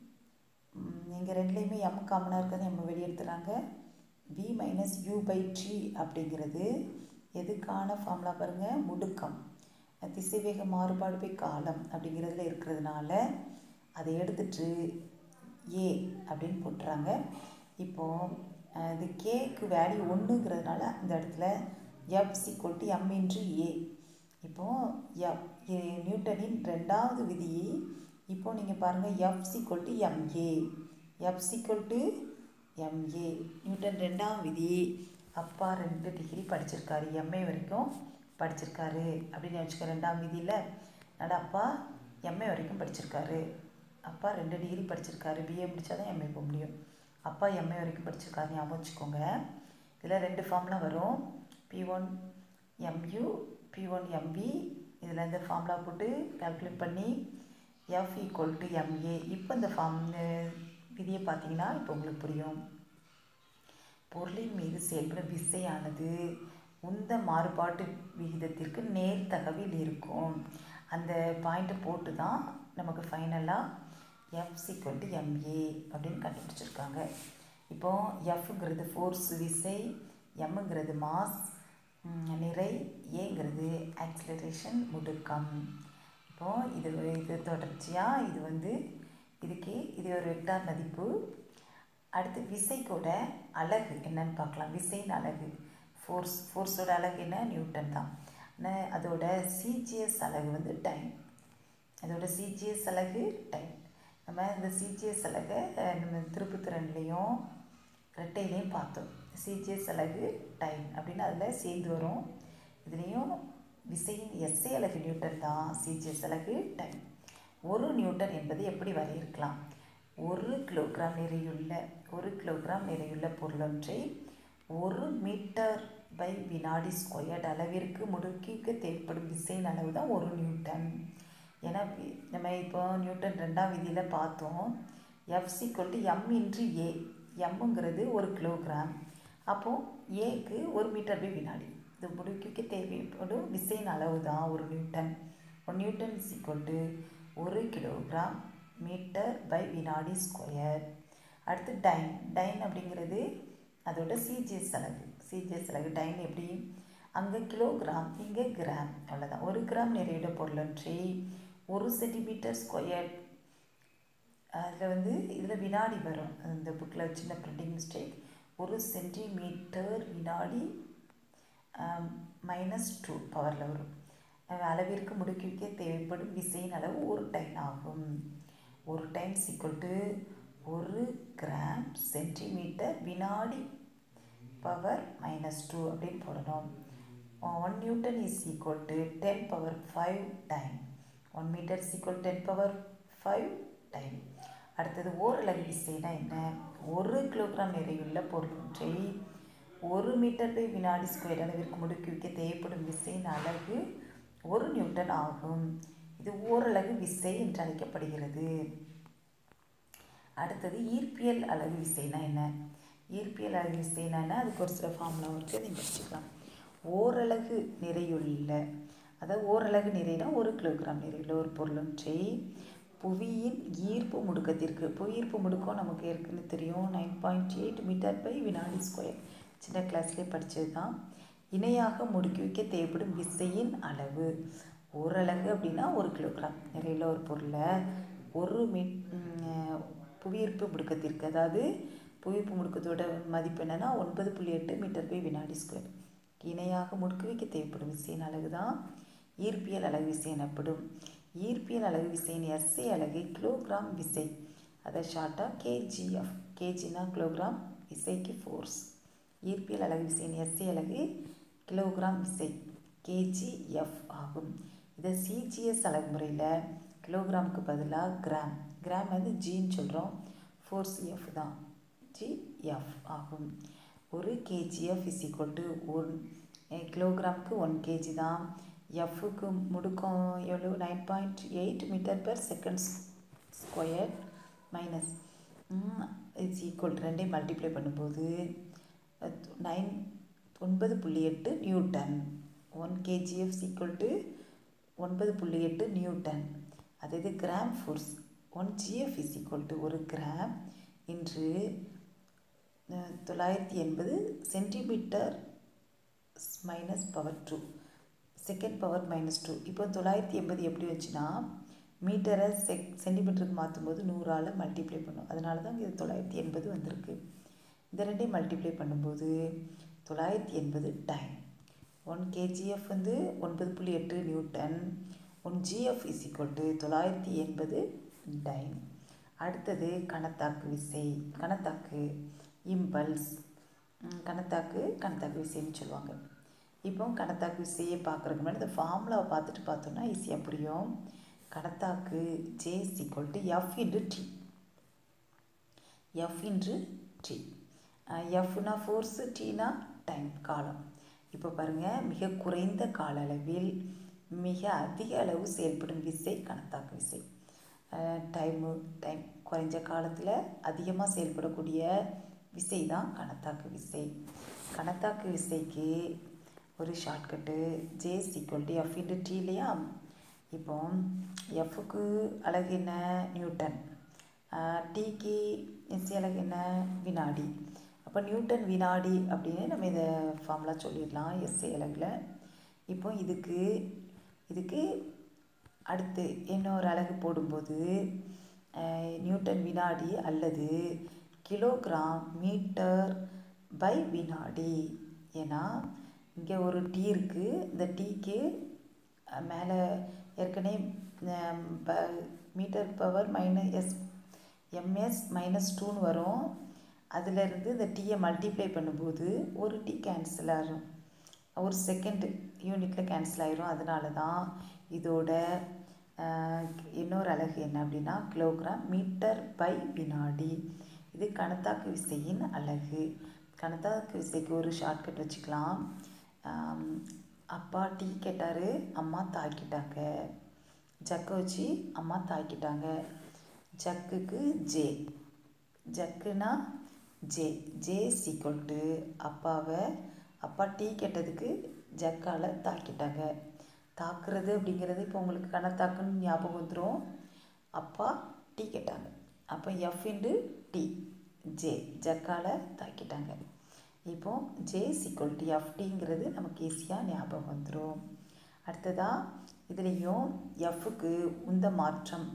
[SPEAKER 1] இங்கே ரெண்டுலேயுமே எம் காமனாக இருக்கிறது நம்ம வெளியெடுத்துறாங்க V minus U by T அப்படிங்கிறது எதுக்கான ஃபார்முலா பாருங்கள் முடுக்கம் திசைவேக மாறுபாடு பை காலம் அப்படிங்கிறதுல இருக்கிறதுனால அதை எடுத்துட்டு ஏ அப்படின்னு போட்டுறாங்க இப்போது இது கேக்கு வேல்யூ ஒன்றுங்கிறதுனால இந்த இடத்துல F is equal to M into A இப்போது எஃப் நியூட்டனின் ரெண்டாவது விதியை இப்போது நீங்கள் பாருங்கள் F is equal to MA F is equal to MA newton ரெண்டாம் விதி அப்பா ரெண்டு டிகிரி படிச்சிருக்காரு எம்ஏ வரைக்கும் படிச்சிருக்காரு அப்படின்னு நினச்சிக்க ரெண்டாம் விதியில் அதனால் அப்பா எம்ஏ வரைக்கும் படிச்சிருக்காரு அப்பா ரெண்டு டிகிரி படிச்சிருக்காரு பிஏ முடித்தா தான் எம்ஏ போக முடியும் அப்பா எம்ஏ வரைக்கும் படிச்சிருக்காரு ஞாபகம் வச்சுக்கோங்க இதில் ரெண்டு ஃபார்ம்லாம் வரும் P one MU P one MV இதில் இந்த ஃபார்முலா போட்டு கால்குலேட் பண்ணி எஃப் ஈக்குவல் டு எம்ஏ இப்போ இந்த ஃபார்ம் விதியை பார்த்தீங்கன்னா இப்போ உங்களுக்கு புரியும் பொருளின் மீது செயல்படும் விசையானது உந்த மாறுபாட்டு விகிதத்திற்கு நேர்த்தகவில் இருக்கும் அந்த பாயிண்ட்டை போட்டு தான் நமக்கு ஃபைனலாக எஃப் சீக்வல் டு எம்ஏ அப்படின்னு கண்டுபிடிச்சிருக்காங்க இப்போது எஃப்ங்கிறது ஃபோர்ஸ் விசை எம்ங்கிறது மாஸ் நிறை ஏங்கிறது ஆக்சிலரேஷன் முடுக்கம் இப்போது இது இது தொடர்ச்சியாக இது வந்து இதுக்கு இது ஒரு வெக்டார் மதிப்பு அடுத்து விசைக்கோட அலகு என்னன்னு பார்க்கலாம் விசையின் அலகு ஃபோர்ஸ் ஃபோர்ஸோட அலகு என்ன நியூட்டன் தான் ஆனால் அதோட சிஜிஎஸ் அலகு வந்து டைம் அதோட சிஜிஎஸ் அலகு டைம் நம்ம இந்த சிஜிஎஸ் அலகை நம்ம திருப்புத்திறன்லேயும் ரெட்டையிலையும் பார்த்தோம் சிஜிஎஸ் அலகு டைம் அப்படின்னு அதில் சேர்ந்து வரும் இதுலேயும் விசையின் எஸ்ஐ அலகு நியூட்டன் தான் சிஜிஎஸ் அலகு டைம் ஒரு நியூட்டன் என்பது எப்படி வரையறுக்கலாம் ஒரு கிலோகிராம் நிறையுள்ள ஒரு கிலோகிராம் நிறையுள்ள பொருளொன்றை ஒரு மீட்டர் பை வினாடி ஸ்கொயர்ட் அளவிற்கு முடுக்கிக்கு தேவைப்படும் விசையின் அளவு தான் ஒரு நியூட்டன் ஏன்னா நம்ம இப்போ நியூட்டன் ரெண்டாம் விதியில் பார்த்தோம் F is equal to M into A எம்முங்கிறது ஒரு கிலோகிராம் அப்போது ஏக்கு ஒரு மீட்டர் பை வினாடி இது முடுக்கிக்கு தேவைப்படும் விசையின் அளவு தான் ஒரு நியூட்டன் ஒரு நியூட்டன் சிக்வல் டு ஒரு கிலோகிராம் மீட்டர் பை வினாடி ஸ்கொயர் அடுத்து டைன் டைன் அப்படிங்கிறது அதோட சிஜிஎஸ் அலகு சிஜிஎஸ் அலகு டைன் எப்படி அங்கே கிலோகிராம் இங்கே கிராம் அவ்வளோதான் ஒரு கிராம் நிறையுள்ள பொருளொன்றை ஒரு சென்டிமீட்டர் ஸ்கொயர் அதில் வந்து இதில் வினாடி வரும் இந்த புக்கில் சின்ன பிரிண்டிங் மிஸ்டேக் ஒரு சென்டிமீட்டர் வினாடி மைனஸ் டூ பவரில் வரும் அளவிற்கு முடுக்கி வைக்க தேவைப்படும் விசையின் அளவு ஒரு டைம் ஆகும் ஒரு டைம் சீக்குவல் டு ஒரு கிராம் சென்டிமீட்டர் வினாடி பவர் மைனஸ் டூ அப்படின்னு போடணும் one newton is equal to ten power five dyne one metre is equal ten power five dyne அடுத்தது ஓரளவு விசைனா என்ன ஒரு கிலோகிராம் நிறையுள்ள பொருளொன்றை ஒரு மீட்டர் பை வினாடி ஸ்கொயர் அளவிற்கு முடுக்கி வைக்க தேவைப்படும் விசையின் அலகு ஒரு நியூட்டன் ஆகும் இது ஓரளவு விசை என்று அழைக்கப்படுகிறது அடுத்தது ஈர்ப்பியல் அலகு விசைனா என்ன ஈர்ப்பியல் அலகு விசைனா என்ன அதுக்கு ஒரு சில ஃபார்முலா இருக்குது நீங்கள் வச்சுக்கலாம் ஓரலகு நிறையுள்ள அதாவது ஓரலகு நிறைனா ஒரு கிலோகிராம் நிறையுள்ள ஒரு பொருளொன்றை புவியின் ஈர்ப்பு முடுக்கத்திற்கு புவியீர்ப்பு முடுக்கம் நமக்கு ஏற்கனவே தெரியும் nine point eight metre by வினாடி ஸ்கொயர் சின்ன கிளாஸ்லேயே படித்தது தான் இணையாக முடுக்கி வைக்க தேவைப்படும் விசையின் அளவு ஓரலகு அப்படின்னா ஒரு கிலோகிராம் நிறையுள்ள ஒரு பொருளை ஒரு மீ புவியீர்ப்பு முடுக்கத்திற்கு அதாவது புவியீர்ப்பு முடுக்கத்தோட மதிப்பு என்னென்னா ஒன்பது புள்ளி எட்டு மீட்டர் பை வினாடி ஸ்கொயர் இணையாக முடுக்கி வைக்க தேவைப்படும் விசையின் அலகு தான் ஈர்ப்பியல் அலகு விசை எனப்படும் ஈர்ப்பியல் அலகு விசையின் எஸ்ஐ அலகு கிலோகிராம் விசை அதை ஷார்ட்டாக கேஜிஎஃப் கேஜினா கிலோகிராம் விசைக்கு ஃபோர்ஸ் ஈர்ப்பியல் அலகு விசையின் எஸ்ஐ அலகு கிலோகிராம் விசை கேஜிஎஃப் ஆகும் இதை சிஜிஎஸ் அலகு முறையில் கிலோகிராமுக்கு பதிலாக கிராம் கிராம் வந்து ஜின்னு சொல்கிறோம் ஃபோர்ஸ் எஃப் தான் ஜிஎஃப் ஆகும் ஒரு KGF is equal to one கிலோகிராமுக்கு ஒன் கேஜி தான் எஃப்க்கு முடுக்கம் எவ்வளோ nine point eight metre per second square minus its equal ரெண்டையும் மல்டிப்ளை பண்ணும்போது நைன் ஒன்பது புள்ளி எட்டு newton one KGF equal to ஒன்பது புள்ளி எட்டு நியூட்டன் அது இது gram force one GF is equal to ஒரு கிராம் இன்று தொள்ளாயிரத்தி எண்பது centimetre minus power two second power minus two இப்போ தொள்ளாயிரத்தி எண்பது எப்படி வச்சுன்னா மீட்டரை செக் சென்டிமீட்டருக்கு மாற்றும்போது நூறால் மல்டிப்ளை பண்ணும் அதனால தான் இது தொள்ளாயிரத்தி எண்பது வந்திருக்கு இந்த ரெண்டையும் மல்டிப்ளை பண்ணும்போது தொள்ளாயிரத்தி எண்பது டைம் ஒன் கேஜிஎஃப் வந்து ஒன்பது புள்ளி எட்டு newton one GF is equal to தொள்ளாயிரத்தி எண்பது டைம் அடுத்தது கணத்தாக்கு விசை கணத்தாக்கு இம்பல்ஸ் கணத்தாக்கு கணத்தாக்கு விசைன்னு சொல்லுவாங்க இப்போ கணத்தாக்கு விசையை பார்க்குறதுக்கு முன்னாடி இந்த ஃபார்முலாவை பார்த்துட்டு பார்த்தோன்னா ஈஸியாக புரியும் கணத்தாக்கு J equal to F into T F into T எஃப்னா ஃபோர்ஸு டீனா டைம் காலம் இப்போ பாருங்கள் மிக குறைந்த கால அளவில் மிக அதிக அளவு செயல்படும் விசை கணத்தாக்கு விசை டைமு டைம் குறைஞ்ச காலத்தில் அதிகமாக செயல்படக்கூடிய விசை தான் கணத்தாக்கு விசை கணத்தாக்கு விசைக்கு ஒரு shortcut J equal to F into T இல்லையா இப்போ எஃப்க்கு அழகு என்ன நியூட்டன் டிக்கு எஸ்சி அழகு என்ன வினாடி அப்போ நியூட்டன் வினாடி அப்படின்னு நம்ம இதை ஃபார்முலா சொல்லிடலாம் எஸ்ஐ அலகில் இப்போ இதுக்கு இதுக்கு அடுத்து இன்னொரு அலகு போடும்போது நியூட்டன் வினாடி அல்லது கிலோகிராம் மீட்டர் பை வினாடி ஏன்னா இங்கே ஒரு டீ இருக்குது இந்த டீக்கு மேலே ஏற்கனவே ப metre power minus S MS minus டூன்னு வரும் அதிலிருந்து இந்த டீயை மல்டிப்ளை பண்ணும்போது ஒரு டீ கேன்சல் ஆகும் ஒரு செகண்டு யூனிட்டில் கேன்சல் ஆயிரும் அதனால தான் இதோட இன்னொரு அலகு என்ன அப்படின்னா கிலோகிராம் மீட்டர் பை வினாடி இது கணத்தாக்கு விசையின் அலகு கணத்தாக்கு விசைக்கு ஒரு ஷார்ட்கட் வச்சுக்கலாம் அப்பா டீ கேட்டார் அம்மா தாக்கிட்டாங்க ஜக்கை வச்சு அம்மா தாக்கிட்டாங்க ஜக்குக்கு ஜே ஜக்குனா ஜே ஜே சீக்வல் டு அப்பாவை அப்பா டீ கேட்டதுக்கு ஜக்கால் தாக்கிட்டாங்க தாக்குறது அப்படிங்கிறது இப்போ உங்களுக்கு கணத்தாக்குன்னு ஞாபகம் வந்துடும் அப்பா டீ கேட்டாங்க அப்போ எஃப் இன்டு டி ஜே ஜக்கால் தாக்கிட்டாங்க இப்போ ஜே சிக்வல் டி எஃப் டிங்கிறது நமக்கு ஈஸியாக ஞாபகம் வந்துடும் அடுத்ததாக இதுலேயும் எஃப்க்கு உந்த மாற்றம்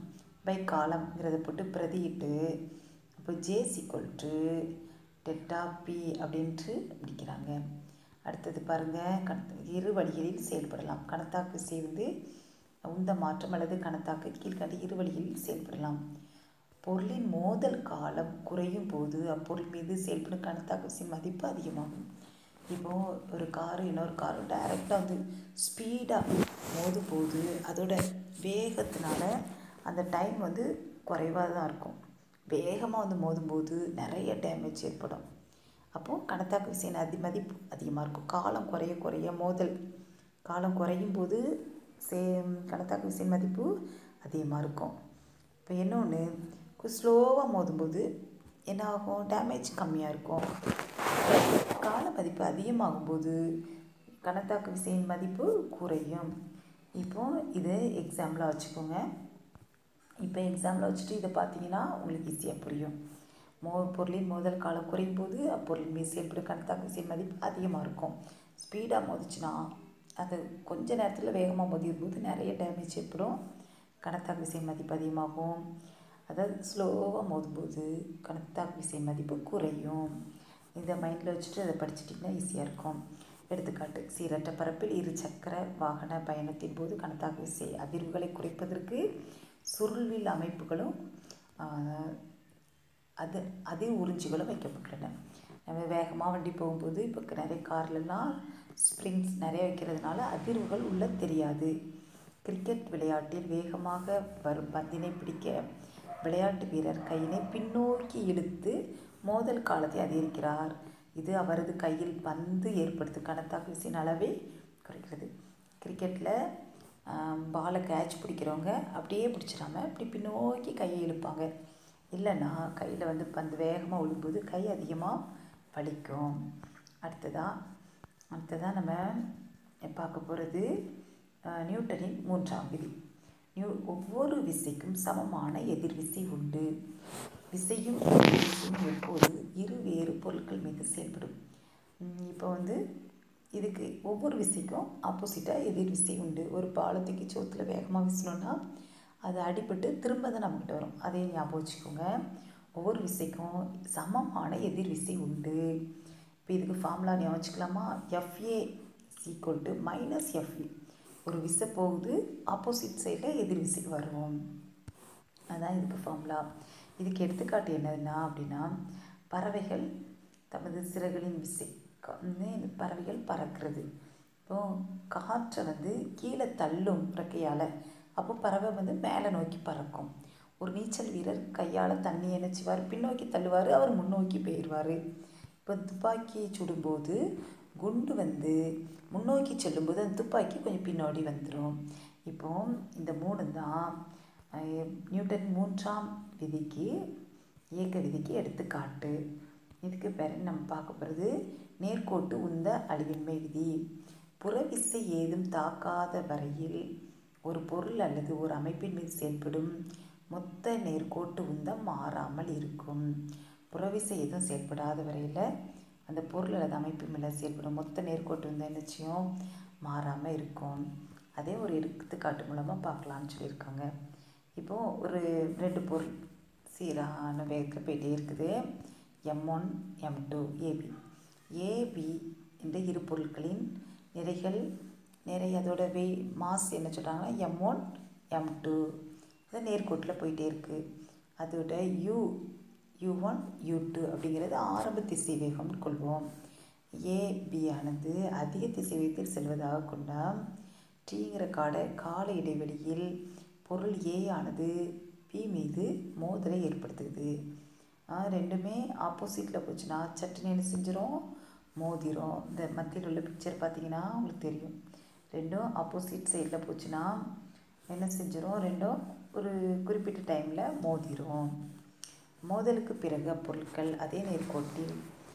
[SPEAKER 1] பை காலம்ங்கிறத போட்டு பிரதியிட்டு அப்போ J is equal to delta P அப்படின்ட்டு பிடிக்கிறாங்க அடுத்தது பாருங்கள் கண இரு வழிகளில் செயல்படலாம் கணத்தாக்கு விசை வந்து உந்த மாற்றம் அல்லது கணத்தாக்கு கீழ்கண்ட இரு வழிகளில் செயல்படலாம் பொருளின் மோதல் காலம் குறையும் போது அப்பொருள் மீது செயல்படும் கணத்தாக்கு விசை மதிப்பு அதிகமாகும் இப்போது ஒரு காரு இன்னொரு காரு டைரெக்டாக வந்து ஸ்பீடாக மோதும் போது அதோட வேகத்தினால அந்த டைம் வந்து குறைவாக தான் இருக்கும் வேகமாக வந்து மோதும்போது நிறைய டேமேஜ் ஏற்படும் அப்போது கணத்தாக்கு விசையின் அதி மதிப்பு அதிகமாக இருக்கும் காலம் குறைய குறைய மோதல் காலம் குறையும் போது சே கணத்தாக்கு விசையின் மதிப்பு அதிகமாக இருக்கும் இப்போ இன்னொன்று ஸ்லோவாக மோதும்போது என்ன ஆகும் டேமேஜ் கம்மியாக இருக்கும் கால மதிப்பு அதிகமாகும்போது கணத்தாக்கு விசையின் மதிப்பு குறையும் இப்போ இது எக்ஸாம்பிளாக வச்சுக்கோங்க இப்போ எக்ஸாம்பிளாக வச்சுட்டு இதை பார்த்தீங்கன்னா உங்களுக்கு ஈஸியாக புரியும் மோ பொருளின் மோதல் காலம் குறையும் போது அப்பொருள் மீது செயல்படும் கணத்தாக்கு விசையின் மதிப்பு அதிகமாக இருக்கும் ஸ்பீடாக மோதிச்சுன்னா அது கொஞ்ச நேரத்தில் வேகமாக மோதிடும் போது நிறைய டேமேஜ் ஏற்படும் கணத்தாக்கு விசையின் மதிப்பு அதிகமாகும் அதாவது ஸ்லோவாக மோதும்போது கணத்தாக்கு விசை மதிப்பு குறையும் இதை மைண்டில் வச்சுட்டு அதை படிச்சிட்டிங்கன்னா ஈஸியாக இருக்கும் எடுத்துக்காட்டு சீரற்ற பரப்பில் இரு சக்கர வாகன பயணத்தின் போது கணத்தாக்கு விசை அதிர்வுகளை குறைப்பதற்கு சுருள்வில் அமைப்புகளும் அது அதிர் உறிஞ்சிகளும் வைக்கப்பட்டுள்ளன நம்ம வேகமாக வண்டி போகும்போது இப்போ நிறைய கார்லலாம் ஸ்ப்ரிங்ஸ் நிறைய வைக்கிறதுனால அதிர்வுகள் உள்ள தெரியாது கிரிக்கெட் விளையாட்டில் வேகமாக வரும் பந்தினை பிடிக்க விளையாட்டு வீரர் கையினை பின்னோக்கி இழுத்து மோதல் காலத்தை அதிகரிக்கிறார் இது அவரது கையில் பந்து ஏற்படுத்தும் கணத்தாக்கு விசையின் அளவை குறைக்கிறது கிரிக்கெட்டில் பாலை கேட்ச் பிடிக்கிறவங்க அப்படியே பிடிச்சிடாம இப்படி பின்னோக்கி கையை இழுப்பாங்க இல்லைன்னா கையில் வந்து பந்து வேகமாக விழும்போது கை அதிகமாக வலிக்கும் அடுத்ததாக அடுத்ததாக நம்ம பார்க்க போகிறது நியூட்டனின் மூன்றாம் விதி நியூ ஒவ்வொரு விசைக்கும் சமமான எதிர்விசை உண்டு விசையும் எதிர்விசையும் எப்போது இரு வேறு பொருட்கள் மீது செயல்படும் இப்போ வந்து இதுக்கு ஒவ்வொரு விசைக்கும் ஆப்போசிட்டாக எதிர் விசை உண்டு ஒரு பாலத்துக்கு சோத்தில் வேகமாக வீசணுன்னா அது அடிபட்டு திரும்ப தான் நம்மக்கிட்ட வரும் அதே ஞாபகம் வச்சுக்கோங்க ஒவ்வொரு விசைக்கும் சமமான எதிர் விசை உண்டு இப்போ இதுக்கு ஃபார்முலா ஞாபகம் வச்சுக்கலாமா FA equal to minus FE ஒரு விசை போகுது ஆப்போசிட் சைடில் எதிர் விசைக்கு வரும் அதுதான் இதுக்கு ஃபார்முலா இதுக்கு எடுத்துக்காட்டு என்னதுன்னா அப்படின்னா பறவைகள் தமது சிறகுகளின் விசை வந்து பறவைகள் பறக்கிறது இப்போ காற்றை வந்து கீழே தள்ளும் இறக்கையால் அப்போ பறவை வந்து மேலே நோக்கி பறக்கும் ஒரு நீச்சல் வீரர் கையால் தண்ணி இணைச்சிவார் பின்னோக்கி தள்ளுவார் அவர் முன்னோக்கி போயிடுவார் இப்போ துப்பாக்கியை சுடும்போது குண்டு வந்து முன்னோக்கி செல்லும்போது அந்த துப்பாக்கி கொஞ்சம் பின்னாடி வந்துடும் இப்போ இந்த மூணு தான் நியூட்டன் மூன்றாம் விதிக்கு இயக்க விதிக்கு எடுத்துக்காட்டு இதுக்கு பேர் நம்ம பார்க்க போகிறது நேர்கோட்டு உந்த அழிவின்மை விதி புறவிசை ஏதும் தாக்காத வரையில் ஒரு பொருள் அல்லது ஒரு அமைப்பின் மீது செயல்படும் மொத்த நேர்கோட்டு உந்தம் மாறாமல் இருக்கும் புறவிசை எதுவும் செயல்படாத வரையில் அந்த பொருள் அல்லது அமைப்பு மேலே செயல்படும் மொத்த நேர்கோட்டு உந்தம் என்னச்சியும் மாறாமல் இருக்கும் அதே ஒரு எடுத்துக்காட்டு மூலமாக பார்க்கலான்னு சொல்லியிருக்காங்க இப்போது ஒரு ரெண்டு பொருள் சீரான வேகத்தில் போயிட்டே இருக்குது M one M two AB AB என்ற இரு பொருட்களின் நிறைகள் நிறை அதோட வே மாஸ் என்ன சொல்கிறாங்கன்னா எம் ஒன் எம் டூ அது நேர்கோட்டில் போயிட்டே இருக்குது அதோட U U one U two அப்படிங்கிறது ஆரம்ப திசை வேகம்னு கொள்வோம் ஏபி ஆனது அதிக திசை வேகத்தில் செல்வதாக கொண்டால் டீங்கிற காட கால இடைவெளியில் பொருள் ஏ ஆனது பி மீது மோதலை ஏற்படுத்துது ரெண்டுமே ஆப்போசிட்டில் போச்சுன்னா சட்டுன்னு என்ன செஞ்சிடும் மோதிரும் இந்த மத்தியில் உள்ள பிக்சர் பார்த்தீங்கன்னா உங்களுக்கு தெரியும் ரெண்டும் ஆப்போசிட் சைடில் போச்சுன்னா என்ன செஞ்சிடும் ரெண்டும் ஒரு குறிப்பிட்ட டைமில் மோதிரும் மோதலுக்கு பிறகு அப்பொருட்கள் அதே நேர்கோட்டில்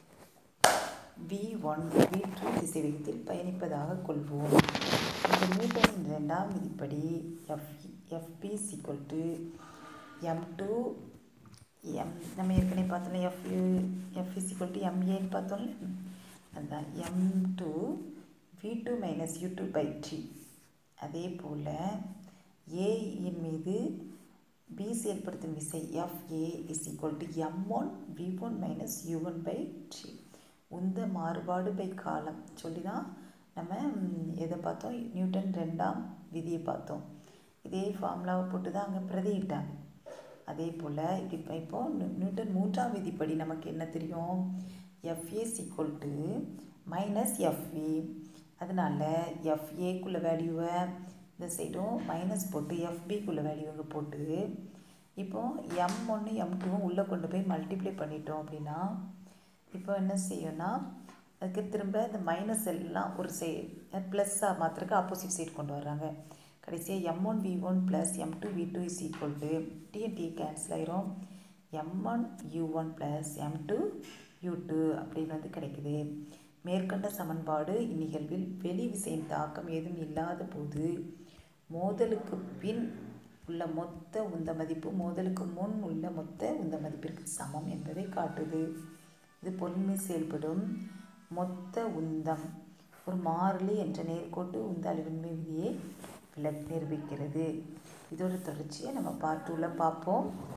[SPEAKER 1] வி ஒன் வி டூ திசைவேகத்தில் பயணிப்பதாக கொள்வோம் இந்த நியூட்டனின் இரண்டாம் விதிப்படி F FB is equal to M two M நம்ம ஏற்கனவே பார்த்தோம்ல F F is equal to எம்ஏன்னு பார்த்தோம்ல அதுதான் M two V two minus U two by T அதே போல் ஏயின் மீது பி செயல்படுத்தும் விசை FA is equal to M one V one minus U one by T உந்த மாறுபாடு பை காலம் சொல்லி தான் நம்ம எதை பார்த்தோம் நியூட்டன் ரெண்டாம் விதியை பார்த்தோம் இதே ஃபார்முலாவை போட்டு தான் அங்கே பிரதியிட்டாங்க அதே போல் இப்படி இப்போ நியூட்டன் மூன்றாம் விதிப்படி நமக்கு என்ன தெரியும் FA equal to minus FV அதனால் எஃப்ஏக்குள்ள வேல்யூவை இந்த சைடும் மைனஸ் போட்டு எஃபிக்குள்ள வேல்யூவை போட்டு இப்போது எம் ஒன்று எம் டூவும் உள்ளே கொண்டு போய் மல்டிப்ளை பண்ணிட்டோம் அப்படின்னா இப்போ என்ன செய்யும்னா அதுக்கு திரும்ப இந்த மைனஸ் எல்லாம் ஒரு சை ப்ளஸ்ஸாக மாத்திரக்கு ஆப்போசிட் சைடு கொண்டு வர்றாங்க கடைசியாக M one V one plus M two V two is equal to டிஎன்டி கேன்சல் ஆயிரும் M one U one plus M two U two அப்படின்னு வந்து கிடைக்குது மேற்கண்ட சமன்பாடு இந்நிகழ்வில் வெளி விசையின் தாக்கம் ஏதும் இல்லாத போது மோதலுக்கு பின் உள்ள மொத்த உந்த மதிப்பு மோதலுக்கு முன் உள்ள மொத்த உந்த மதிப்பிற்கு சமம் என்பதை காட்டுது இது பொன்மை செயல்படும் மொத்த உந்தம் ஒரு மாறிலி என்ற நேர்கோட்டு உந்த அழிவின்மை விதியை விள நிரூபிக்கிறது இதோட தொடர்ச்சியை நம்ம பார்ட் டூவில் பார்ப்போம்